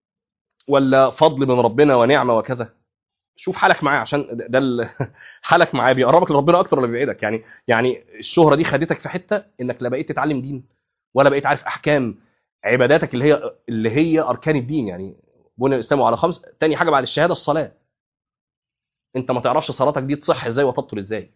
ولا فضل من ربنا ونعمه وكذا شوف حالك معاه عشان ده, ده ال- حالك معاه بيقربك لربنا اكتر ولا بيبعدك يعني يعني الشهره دي خدتك في حته انك لا بقيت تتعلم دين ولا بقيت عارف احكام عباداتك اللي هي اللي هي اركان الدين يعني بني الاسلام على خمس تاني حاجه بعد الشهاده الصلاه انت ما تعرفش صلاتك دي تصح ازاي وتبطل ازاي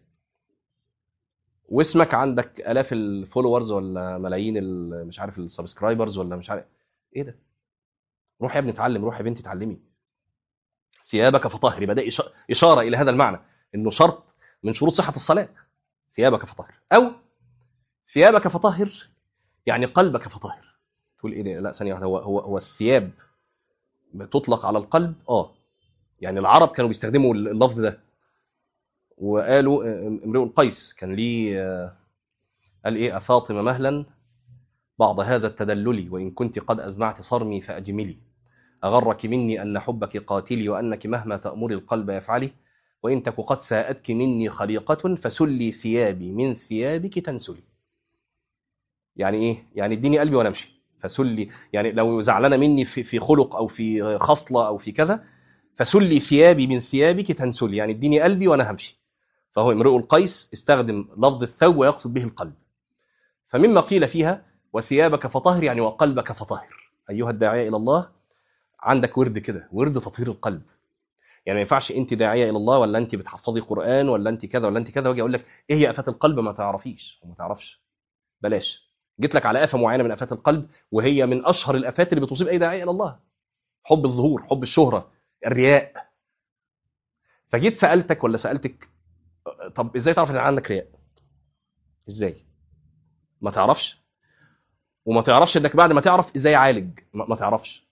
واسمك عندك الاف الفولورز ولا ملايين ال- مش عارف السبسكرايبرز ولا مش عارف ايه ده روح يا ابني اتعلم روح يا بنتي اتعلمي ثيابك فطهر يبقى ده إش- اشاره الى هذا المعنى انه شرط من شروط صحه الصلاه ثيابك فطهر او ثيابك فطهر يعني قلبك فطهر تقول ايه ده لا ثانيه واحده هو هو هو الثياب بتطلق على القلب اه يعني العرب كانوا بيستخدموا اللفظ ده وقالوا امرؤ القيس كان ليه آه، قال ايه افاطمه مهلا بعض هذا التدلل وان كنت قد ازمعت صرمي فاجملي اغرك مني ان حبك قاتلي وانك مهما تامري القلب يفعلي وان تك قد ساءتك مني خليقه فسلي ثيابي من ثيابك تنسلي يعني ايه يعني اديني قلبي وانا امشي فسلي يعني لو زعلانه مني في في خلق او في خصله او في كذا فسلي ثيابي من ثيابك تنسلي يعني اديني قلبي وانا همشي فهو امرؤ القيس استخدم لفظ الثوب ويقصد به القلب فمما قيل فيها وثيابك فطهر يعني وقلبك فطهر ايها الداعيه الى الله عندك ورد كده ورد تطهير القلب يعني ما ينفعش انت داعيه الى الله ولا انت بتحفظي قران ولا انت كذا ولا انت كذا واجي اقول لك ايه هي افات القلب ما تعرفيش وما تعرفش بلاش جيت لك على افه معينه من افات القلب وهي من اشهر الافات اللي بتصيب اي داعيه الى الله حب الظهور حب الشهره الرياء فجيت سالتك ولا سالتك طب ازاي تعرف ان عندك رياء ازاي ما تعرفش وما تعرفش انك بعد ما تعرف ازاي عالج ما ما تعرفش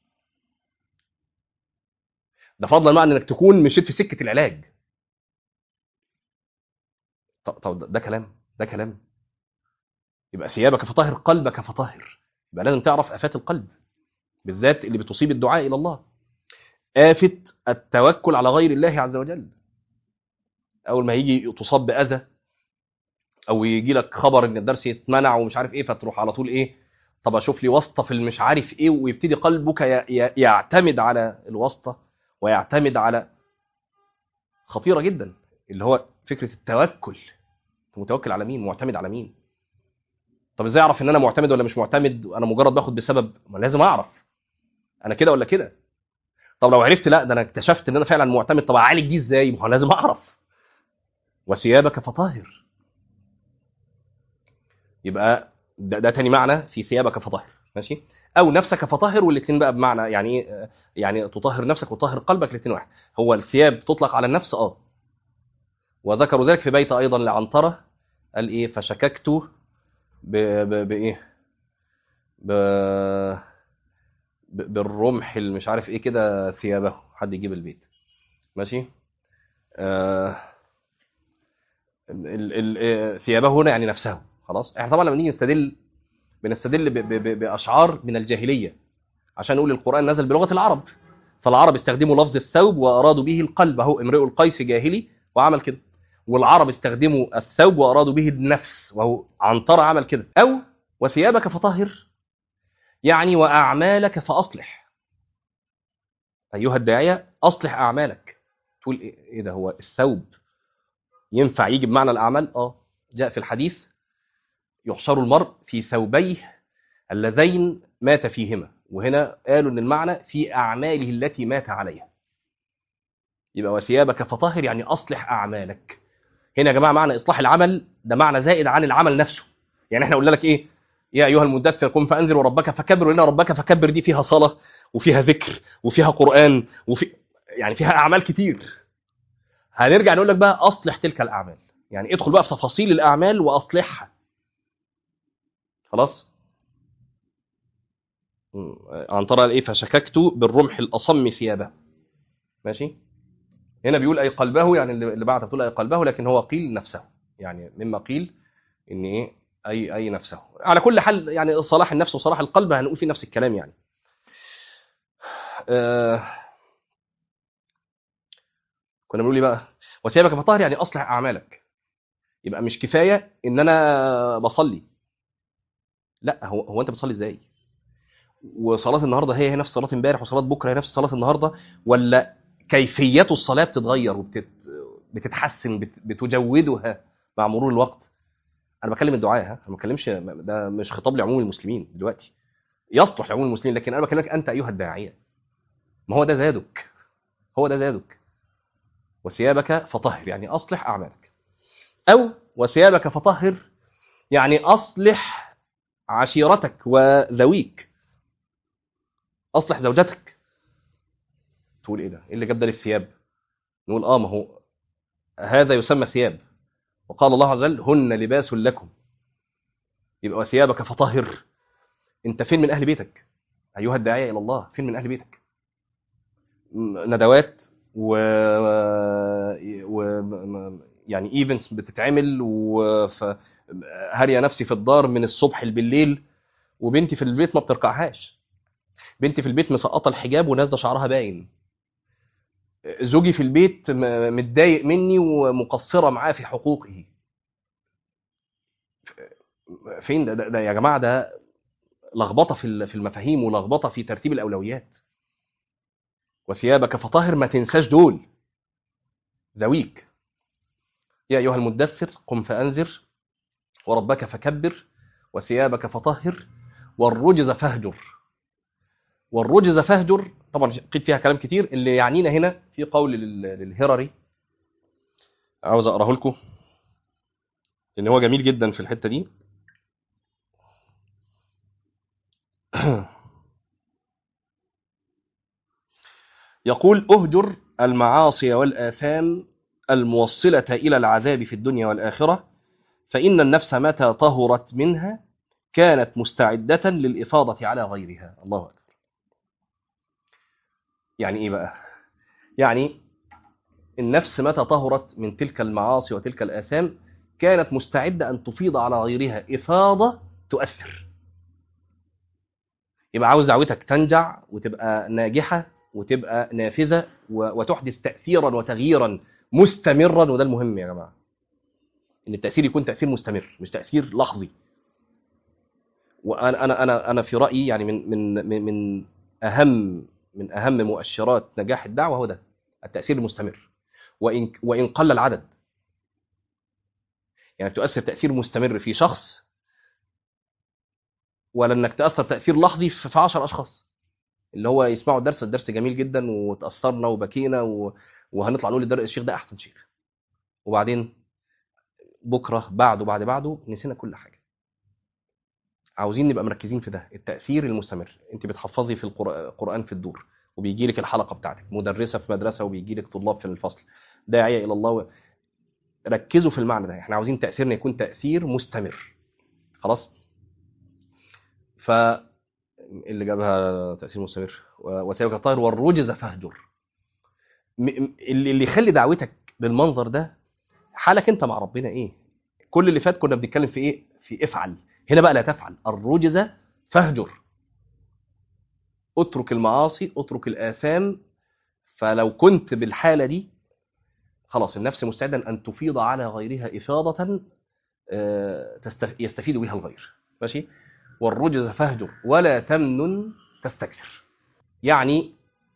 ده فضلا بقى انك تكون مشيت في سكه العلاج طب, طب ده, ده كلام ده كلام يبقى ثيابك فطهر قلبك فطهر يبقى لازم تعرف افات القلب بالذات اللي بتصيب الدعاء الى الله آفة التوكل على غير الله عز وجل اول ما يجي تصاب باذى او يجي لك خبر ان الدرس يتمنع ومش عارف ايه فتروح على طول ايه طب اشوف لي واسطه في المش عارف ايه ويبتدي قلبك ي- ي- يعتمد على الواسطه ويعتمد على خطيره جدا اللي هو فكره التوكل أنت متوكل على مين معتمد على مين طب ازاي اعرف ان انا معتمد ولا مش معتمد انا مجرد باخد بسبب ما لازم اعرف انا كده ولا كده طب لو عرفت لا ده انا اكتشفت ان انا فعلا معتمد طب اعالج دي ازاي ما هو لازم اعرف وثيابك فطهر يبقى ده, ده تاني معنى في ثيابك فطهر ماشي او نفسك فطهر والاثنين بقى بمعنى يعني ايه يعني تطهر نفسك وتطهر قلبك الاثنين واحد هو الثياب تطلق على النفس اه وذكروا ذلك في بيت ايضا لعنتره قال ايه فشككت ب... ب... بايه ب... ب... بالرمح اللي مش عارف ايه كده ثيابه حد يجيب البيت ماشي آه... ال... ال... آه، ثيابه هنا يعني نفسه خلاص احنا طبعا لما نيجي نستدل بنستدل ب... ب... ب... باشعار من الجاهليه عشان نقول القران نزل بلغه العرب فالعرب استخدموا لفظ الثوب وارادوا به القلب اهو امرؤ القيس جاهلي وعمل كده والعرب استخدموا الثوب وارادوا به النفس وهو عنتر عمل كده او وثيابك فطهر يعني واعمالك فاصلح ايها الداعيه اصلح اعمالك تقول ايه إيه ده هو الثوب ينفع يجي بمعنى الاعمال اه جاء في الحديث يحشر المرء في ثوبيه اللذين مات فيهما وهنا قالوا ان المعنى في اعماله التي مات عليها يبقى وثيابك فطهر يعني اصلح اعمالك هنا يا جماعه معنى اصلاح العمل ده معنى زائد عن العمل نفسه يعني احنا قلنا لك ايه يا ايها المدثر قم فانذر وربك فكبر وان ربك فكبر دي فيها صلاه وفيها ذكر وفيها قران وفي يعني فيها اعمال كتير هنرجع نقول لك بقى اصلح تلك الاعمال يعني ادخل بقى في تفاصيل الاعمال واصلحها خلاص م، عن ترى ايه فشككت بالرمح الاصم ثيابه ماشي هنا بيقول اي قلبه يعني اللي اللي بعدها بتقول اي قلبه لكن هو قيل نفسه يعني مما قيل ان ايه اي اي نفسه على كل حال يعني صلاح النفس وصلاح القلب هنقول فيه نفس الكلام يعني آه كنا بنقول ايه بقى وثيابك فطهر يعني اصلح اعمالك يبقى مش كفايه ان انا بصلي لا هو هو انت بتصلي ازاي وصلاه النهارده هي هي نفس صلاه امبارح وصلاه بكره هي نفس صلاه النهارده ولا كيفيه الصلاه بتتغير وبتتحسن بتجودها مع مرور الوقت انا بكلم الدعاء ها انا ما بكلمش ده مش خطاب لعموم المسلمين دلوقتي يصلح لعموم المسلمين لكن انا بكلمك انت ايها الداعيه ما هو ده زادك هو ده زادك وثيابك فطهر يعني اصلح اعمالك او وثيابك فطهر يعني اصلح عشيرتك وذويك اصلح زوجتك تقول ايه ده ايه اللي جاب ده للثياب نقول اه ما هو هذا يسمى ثياب وقال الله عز وجل هن لباس لكم يبقى وثيابك فطهر انت فين من اهل بيتك ايها الداعيه الى الله فين من اهل بيتك ندوات و, و... يعني ايفنتس بتتعمل وهاريه نفسي في الدار من الصبح بالليل وبنتي في البيت ما بترقعهاش بنتي في البيت مسقطه الحجاب ونازله شعرها باين زوجي في البيت متضايق مني ومقصره معاه في حقوقه فين ده, ده, ده يا جماعه ده لخبطه في في المفاهيم ولخبطه في ترتيب الاولويات وثيابك فطهر ما تنساش دول ذويك يا ايها المدثر قم فانذر وربك فكبر وثيابك فطهر والرجز فاهجر والرجز فاهجر طبعا قيل فيها كلام كتير اللي يعنينا هنا في قول للهرري عاوز اقراه لكم لان هو جميل جدا في الحته دي يقول اهجر المعاصي والآثام الموصلة إلى العذاب في الدنيا والآخرة فإن النفس متى طهرت منها كانت مستعدة للإفاضة على غيرها الله أكبر يعني إيه بقى؟ يعني النفس متى طهرت من تلك المعاصي وتلك الآثام كانت مستعدة أن تفيض على غيرها إفاضة تؤثر يبقى عاوز دعوتك تنجع وتبقى ناجحة وتبقى نافذة وتحدث تأثيرا وتغييرا مستمرا وده المهم يا جماعة ان التأثير يكون تأثير مستمر مش تأثير لحظي وانا انا انا انا في رأيي يعني من من من اهم من اهم مؤشرات نجاح الدعوة هو ده التأثير المستمر وان وان قل العدد يعني تؤثر تأثير مستمر في شخص ولا انك تأثر تأثير لحظي في 10 اشخاص اللي هو يسمعوا الدرس الدرس جميل جدا وتأثرنا وبكينا و... وهنطلع نقول للدرس الشيخ ده احسن شيخ وبعدين بكره بعده بعد بعده نسينا كل حاجه عاوزين نبقى مركزين في ده التاثير المستمر انت بتحفظي في القران في الدور وبيجي لك الحلقه بتاعتك مدرسه في مدرسه وبيجي لك طلاب في الفصل داعيه الى الله و... ركزوا في المعنى ده احنا عاوزين تاثيرنا يكون تاثير مستمر خلاص ف اللي جابها تاثير مستمر وثيابك الطاهر والرجز فاهجر اللي اللي يخلي دعوتك بالمنظر ده حالك انت مع ربنا ايه كل اللي فات كنا بنتكلم في ايه في افعل هنا بقى لا تفعل الرجز فاهجر اترك المعاصي اترك الاثام فلو كنت بالحاله دي خلاص النفس مستعده ان تفيض على غيرها افاضه يستفيد بها الغير ماشي والرجز فاهجر ولا تمنن تستكثر يعني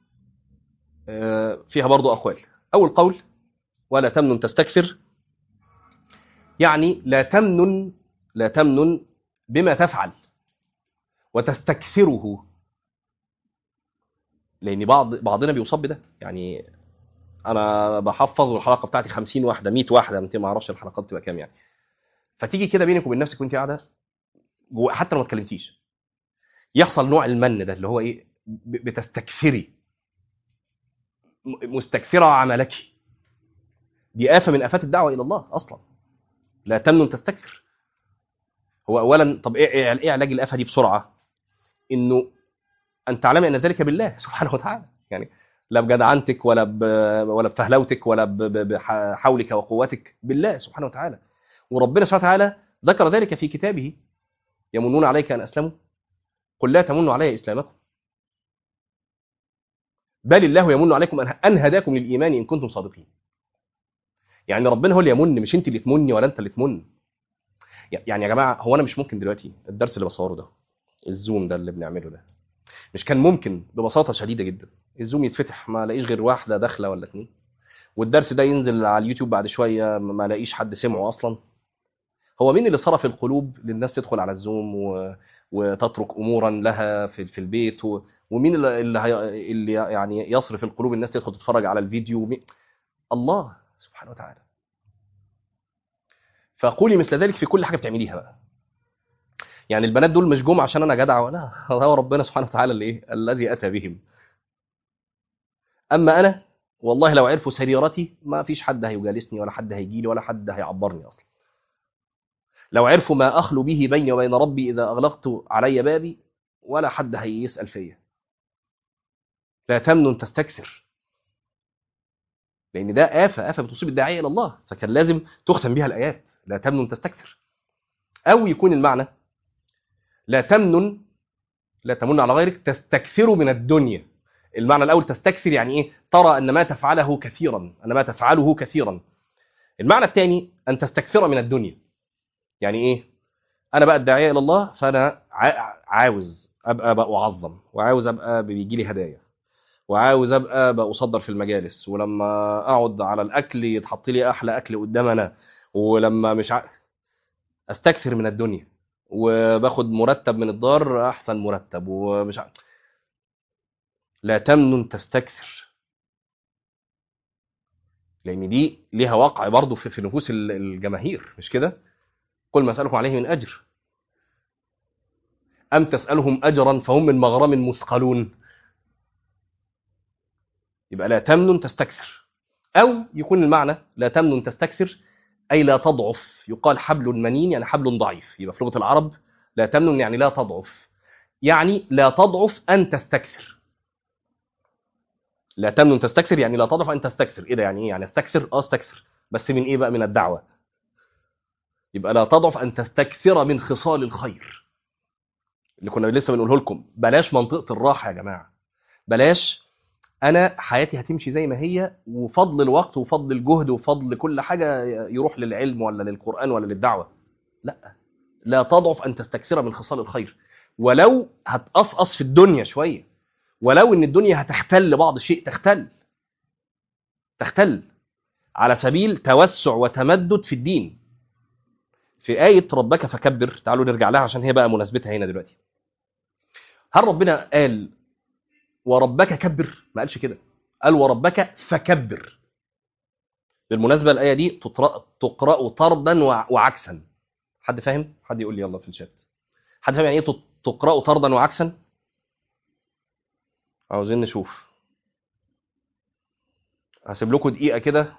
فيها برضو أقوال أول قول ولا تمنن تستكثر يعني لا تمنن لا تمنن بما تفعل وتستكثره لأن بعض بعضنا بيصاب بده يعني أنا بحفظ الحلقة بتاعتي 50 واحدة 100 واحدة 200 ما أعرفش الحلقات بتبقى كام يعني فتيجي كده بينك وبين نفسك وأنت قاعدة جوا حتى لو ما اتكلمتيش يحصل نوع المن ده اللي هو ايه بتستكثري مستكثره عملك دي آفة من آفات الدعوة إلى الله أصلا لا تمنن تستكثر هو أولا طب إيه, إيه علاج الآفة دي بسرعة إنه أن تعلمي أن ذلك بالله سبحانه وتعالى يعني لا بجدعنتك ولا ب... ولا بفهلوتك ولا ب... بحولك وقوتك بالله سبحانه وتعالى وربنا سبحانه وتعالى ذكر ذلك في كتابه يمنون عليك أن أسلموا قل لا تمنوا علي إسلامكم بل الله يمن عليكم أن هداكم للإيمان إن كنتم صادقين يعني ربنا هو اللي يمن مش انت اللي تمني ولا انت اللي تمن يعني يا جماعه هو انا مش ممكن دلوقتي الدرس اللي بصوره ده الزوم ده اللي بنعمله ده مش كان ممكن ببساطه شديده جدا الزوم يتفتح ما الاقيش غير واحده داخله ولا اتنين والدرس ده ينزل على اليوتيوب بعد شويه ما الاقيش حد سمعه اصلا هو مين اللي صرف القلوب للناس تدخل على الزوم و... وتترك امورا لها في في البيت و... ومين اللي اللي, هي... اللي يعني يصرف القلوب الناس تدخل تتفرج على الفيديو ومين... الله سبحانه وتعالى فقولي مثل ذلك في كل حاجه بتعمليها بقى يعني البنات دول مش جم عشان انا جدع ولا هو ربنا سبحانه وتعالى اللي ايه الذي اتى بهم اما انا والله لو عرفوا سريرتي ما فيش حد هيجالسني ولا حد هيجي لي ولا حد هيعبرني اصلا لو عرفوا ما اخلو به بيني وبين ربي اذا اغلقت علي بابي ولا حد هيسال فيا لا تمنن تستكثر لان ده آفة آفة بتصيب الداعية إلى الله فكان لازم تختم بها الآيات لا تمنن تستكثر أو يكون المعنى لا تمنن لا تمن على غيرك تستكثر من الدنيا المعنى الأول تستكثر يعني إيه ترى أن ما تفعله كثيرا أن ما تفعله كثيرا المعنى الثاني أن تستكثر من الدنيا يعني إيه أنا بقى الداعية إلى الله فأنا عاوز أبقى بقى أعظم وعاوز أبقى بيجي لي هدايا وعاوز ابقى بصدر في المجالس ولما اقعد على الاكل يتحط لي احلى اكل قدامنا ولما مش ع... استكثر من الدنيا وباخد مرتب من الدار احسن مرتب ومش ع... لا تمنن تستكثر لان دي ليها وقع برضه في, في نفوس الجماهير مش كده قل ما اسالكم عليه من اجر ام تسالهم اجرا فهم من مغرم مثقلون يبقى لا تمنن تستكثر أو يكون المعنى لا تمنن تستكثر أي لا تضعف يقال حبل منين يعني حبل ضعيف يبقى في لغة العرب لا تمنن يعني لا تضعف يعني لا تضعف أن تستكثر لا تمنن تستكثر يعني لا تضعف أن تستكثر إيه ده يعني إيه يعني استكثر أه استكثر بس من إيه بقى من الدعوة يبقى لا تضعف أن تستكثر من خصال الخير اللي كنا لسه بنقوله لكم بلاش منطقة الراحة يا جماعة بلاش انا حياتي هتمشي زي ما هي وفضل الوقت وفضل الجهد وفضل كل حاجه يروح للعلم ولا للقران ولا للدعوه لا لا تضعف ان تستكثر من خصال الخير ولو هتقصقص في الدنيا شويه ولو ان الدنيا هتختل بعض الشيء تختل تختل على سبيل توسع وتمدد في الدين في آية ربك فكبر تعالوا نرجع لها عشان هي بقى مناسبتها هنا دلوقتي هل ربنا قال وربك كبر ما قالش كده قال وربك فكبر بالمناسبة الآية دي تقرأ, تقرأ طردا وعكسا حد فاهم؟ حد يقول لي يلا في الشات حد فاهم يعني ايه تقرأ طردا وعكسا؟ عاوزين نشوف هسيب لكم دقيقة كده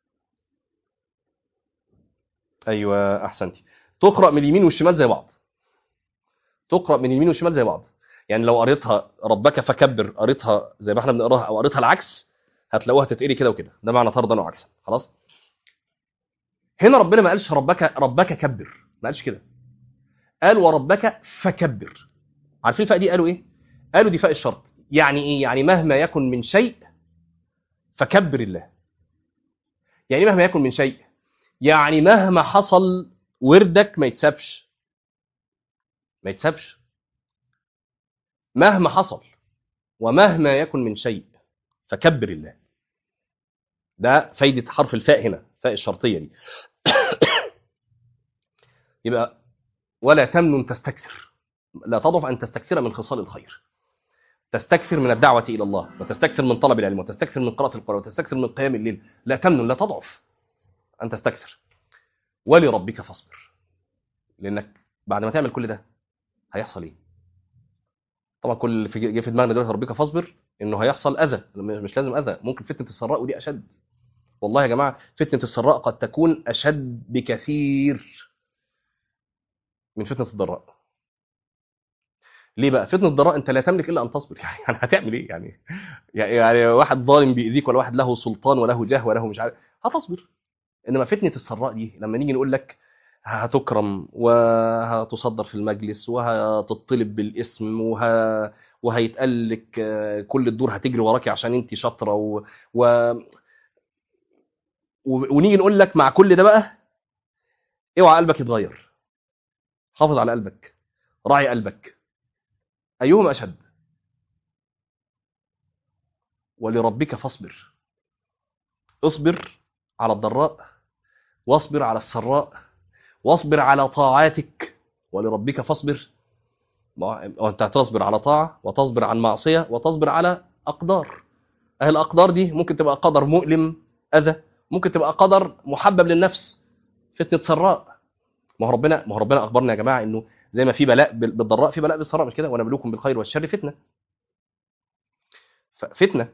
ايوه احسنتي تقرأ من اليمين والشمال زي بعض تقرأ من اليمين والشمال زي بعض يعني لو قريتها ربك فكبر قريتها زي ما احنا بنقراها او قريتها العكس هتلاقوها تتقري كده وكده ده معنى طردا وعكسا خلاص هنا ربنا ما قالش ربك ربك كبر ما قالش كده قال وربك فكبر عارفين الفاء دي قالوا ايه قالوا دي فاء الشرط يعني ايه يعني مهما يكن من شيء فكبر الله يعني مهما يكن من شيء يعني مهما حصل وردك ما يتسابش ما يتسابش مهما حصل ومهما يكن من شيء فكبر الله ده فايدة حرف الفاء هنا فاء الشرطية دي يبقى ولا تمنن تستكثر لا تضعف أن تستكثر من خصال الخير تستكثر من الدعوة إلى الله وتستكثر من طلب العلم وتستكثر من قراءة القرآن وتستكثر من قيام الليل لا تمنن لا تضعف أن تستكثر ولربك فاصبر لأنك بعد ما تعمل كل ده هيحصل إيه طبعا كل اللي في جه في دماغنا دلوقتي ربك فاصبر انه هيحصل اذى مش لازم اذى ممكن فتنه السراء ودي اشد والله يا جماعه فتنه السراء قد تكون اشد بكثير من فتنه الضراء ليه بقى فتنه الضراء انت لا تملك الا ان تصبر يعني هتعمل ايه يعني يعني واحد ظالم بيأذيك ولا واحد له سلطان وله جاه وله مش عارف هتصبر انما فتنه السراء دي لما نيجي نقول لك هتكرم وهتصدر في المجلس وهتطلب بالاسم وه... وهيتقال لك كل الدور هتجري وراكي عشان انت شاطره و... و... و... ونيجي نقول لك مع كل ده بقى اوعى قلبك يتغير حافظ على قلبك راعي قلبك ايهما اشد ولربك فاصبر اصبر على الضراء واصبر على السراء واصبر على طاعاتك ولربك فاصبر ما هو انت هتصبر على طاعه وتصبر عن معصيه وتصبر على اقدار اهل الاقدار دي ممكن تبقى قدر مؤلم اذى ممكن تبقى قدر محبب للنفس فتنه سراء ما هو ربنا ما هو ربنا اخبرنا يا جماعه انه زي ما في بلاء بال- بالضراء في بلاء بالسراء مش كده ونبلوكم بالخير والشر فتنه ف- فتنه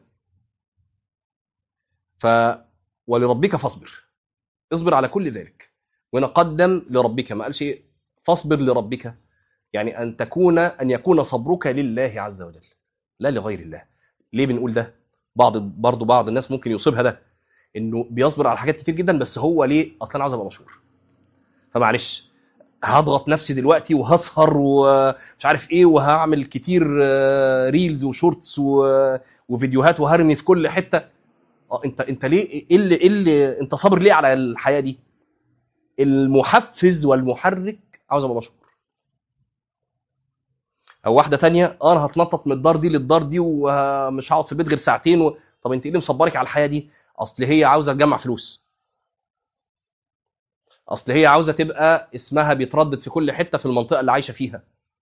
ف ولربك فاصبر اصبر على كل ذلك وهنا قدم لربك ما قالش إيه؟ فاصبر لربك يعني ان تكون ان يكون صبرك لله عز وجل لا لغير الله ليه بنقول ده بعض برضه بعض الناس ممكن يصيبها ده انه بيصبر على حاجات كتير جدا بس هو ليه اصلا عاوز ابقى مشهور فمعلش هضغط نفسي دلوقتي وهسهر ومش عارف ايه وهعمل كتير آه، ريلز وشورتس و- وفيديوهات وهرمي في كل حته اه انت انت ليه ايه اللي ايه اللي انت صابر ليه على الحياه دي المحفز والمحرك عاوز ابقى مشهور او واحده تانية اه انا هتنطط من الدار دي للدار دي ومش هقعد في البيت غير ساعتين و... طب انت ايه اللي مصبرك على الحياه دي اصل هي عاوزه تجمع فلوس اصل هي عاوزه تبقى اسمها بيتردد في كل حته في المنطقه اللي عايشه فيها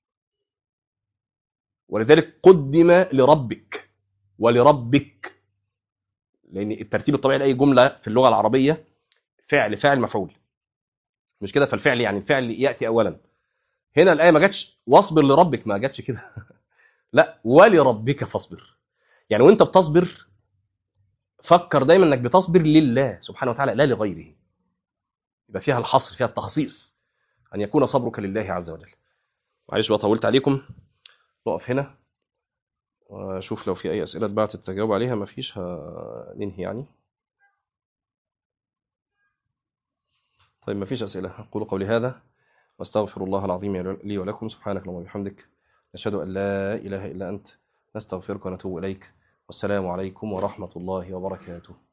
ولذلك قدم لربك ولربك لان الترتيب الطبيعي لاي جمله في اللغه العربيه فعل فاعل مفعول مش كده فالفعل يعني الفعل ياتي اولا هنا الايه ما جاتش واصبر لربك ما جاتش كده لا ولربك فاصبر يعني وانت بتصبر فكر دايما انك بتصبر لله سبحانه وتعالى لا لغيره يبقى فيها الحصر فيها التخصيص ان يكون صبرك لله عز وجل معلش بقى طولت عليكم نقف هنا واشوف لو في اي اسئله اتبعت تجاوب عليها مفيش هننهي يعني طيب مفيش اسئله اقول قولي هذا واستغفر الله العظيم لي ولكم سبحانك اللهم وبحمدك نشهد ان لا اله الا انت نستغفرك ونتوب اليك والسلام عليكم ورحمه الله وبركاته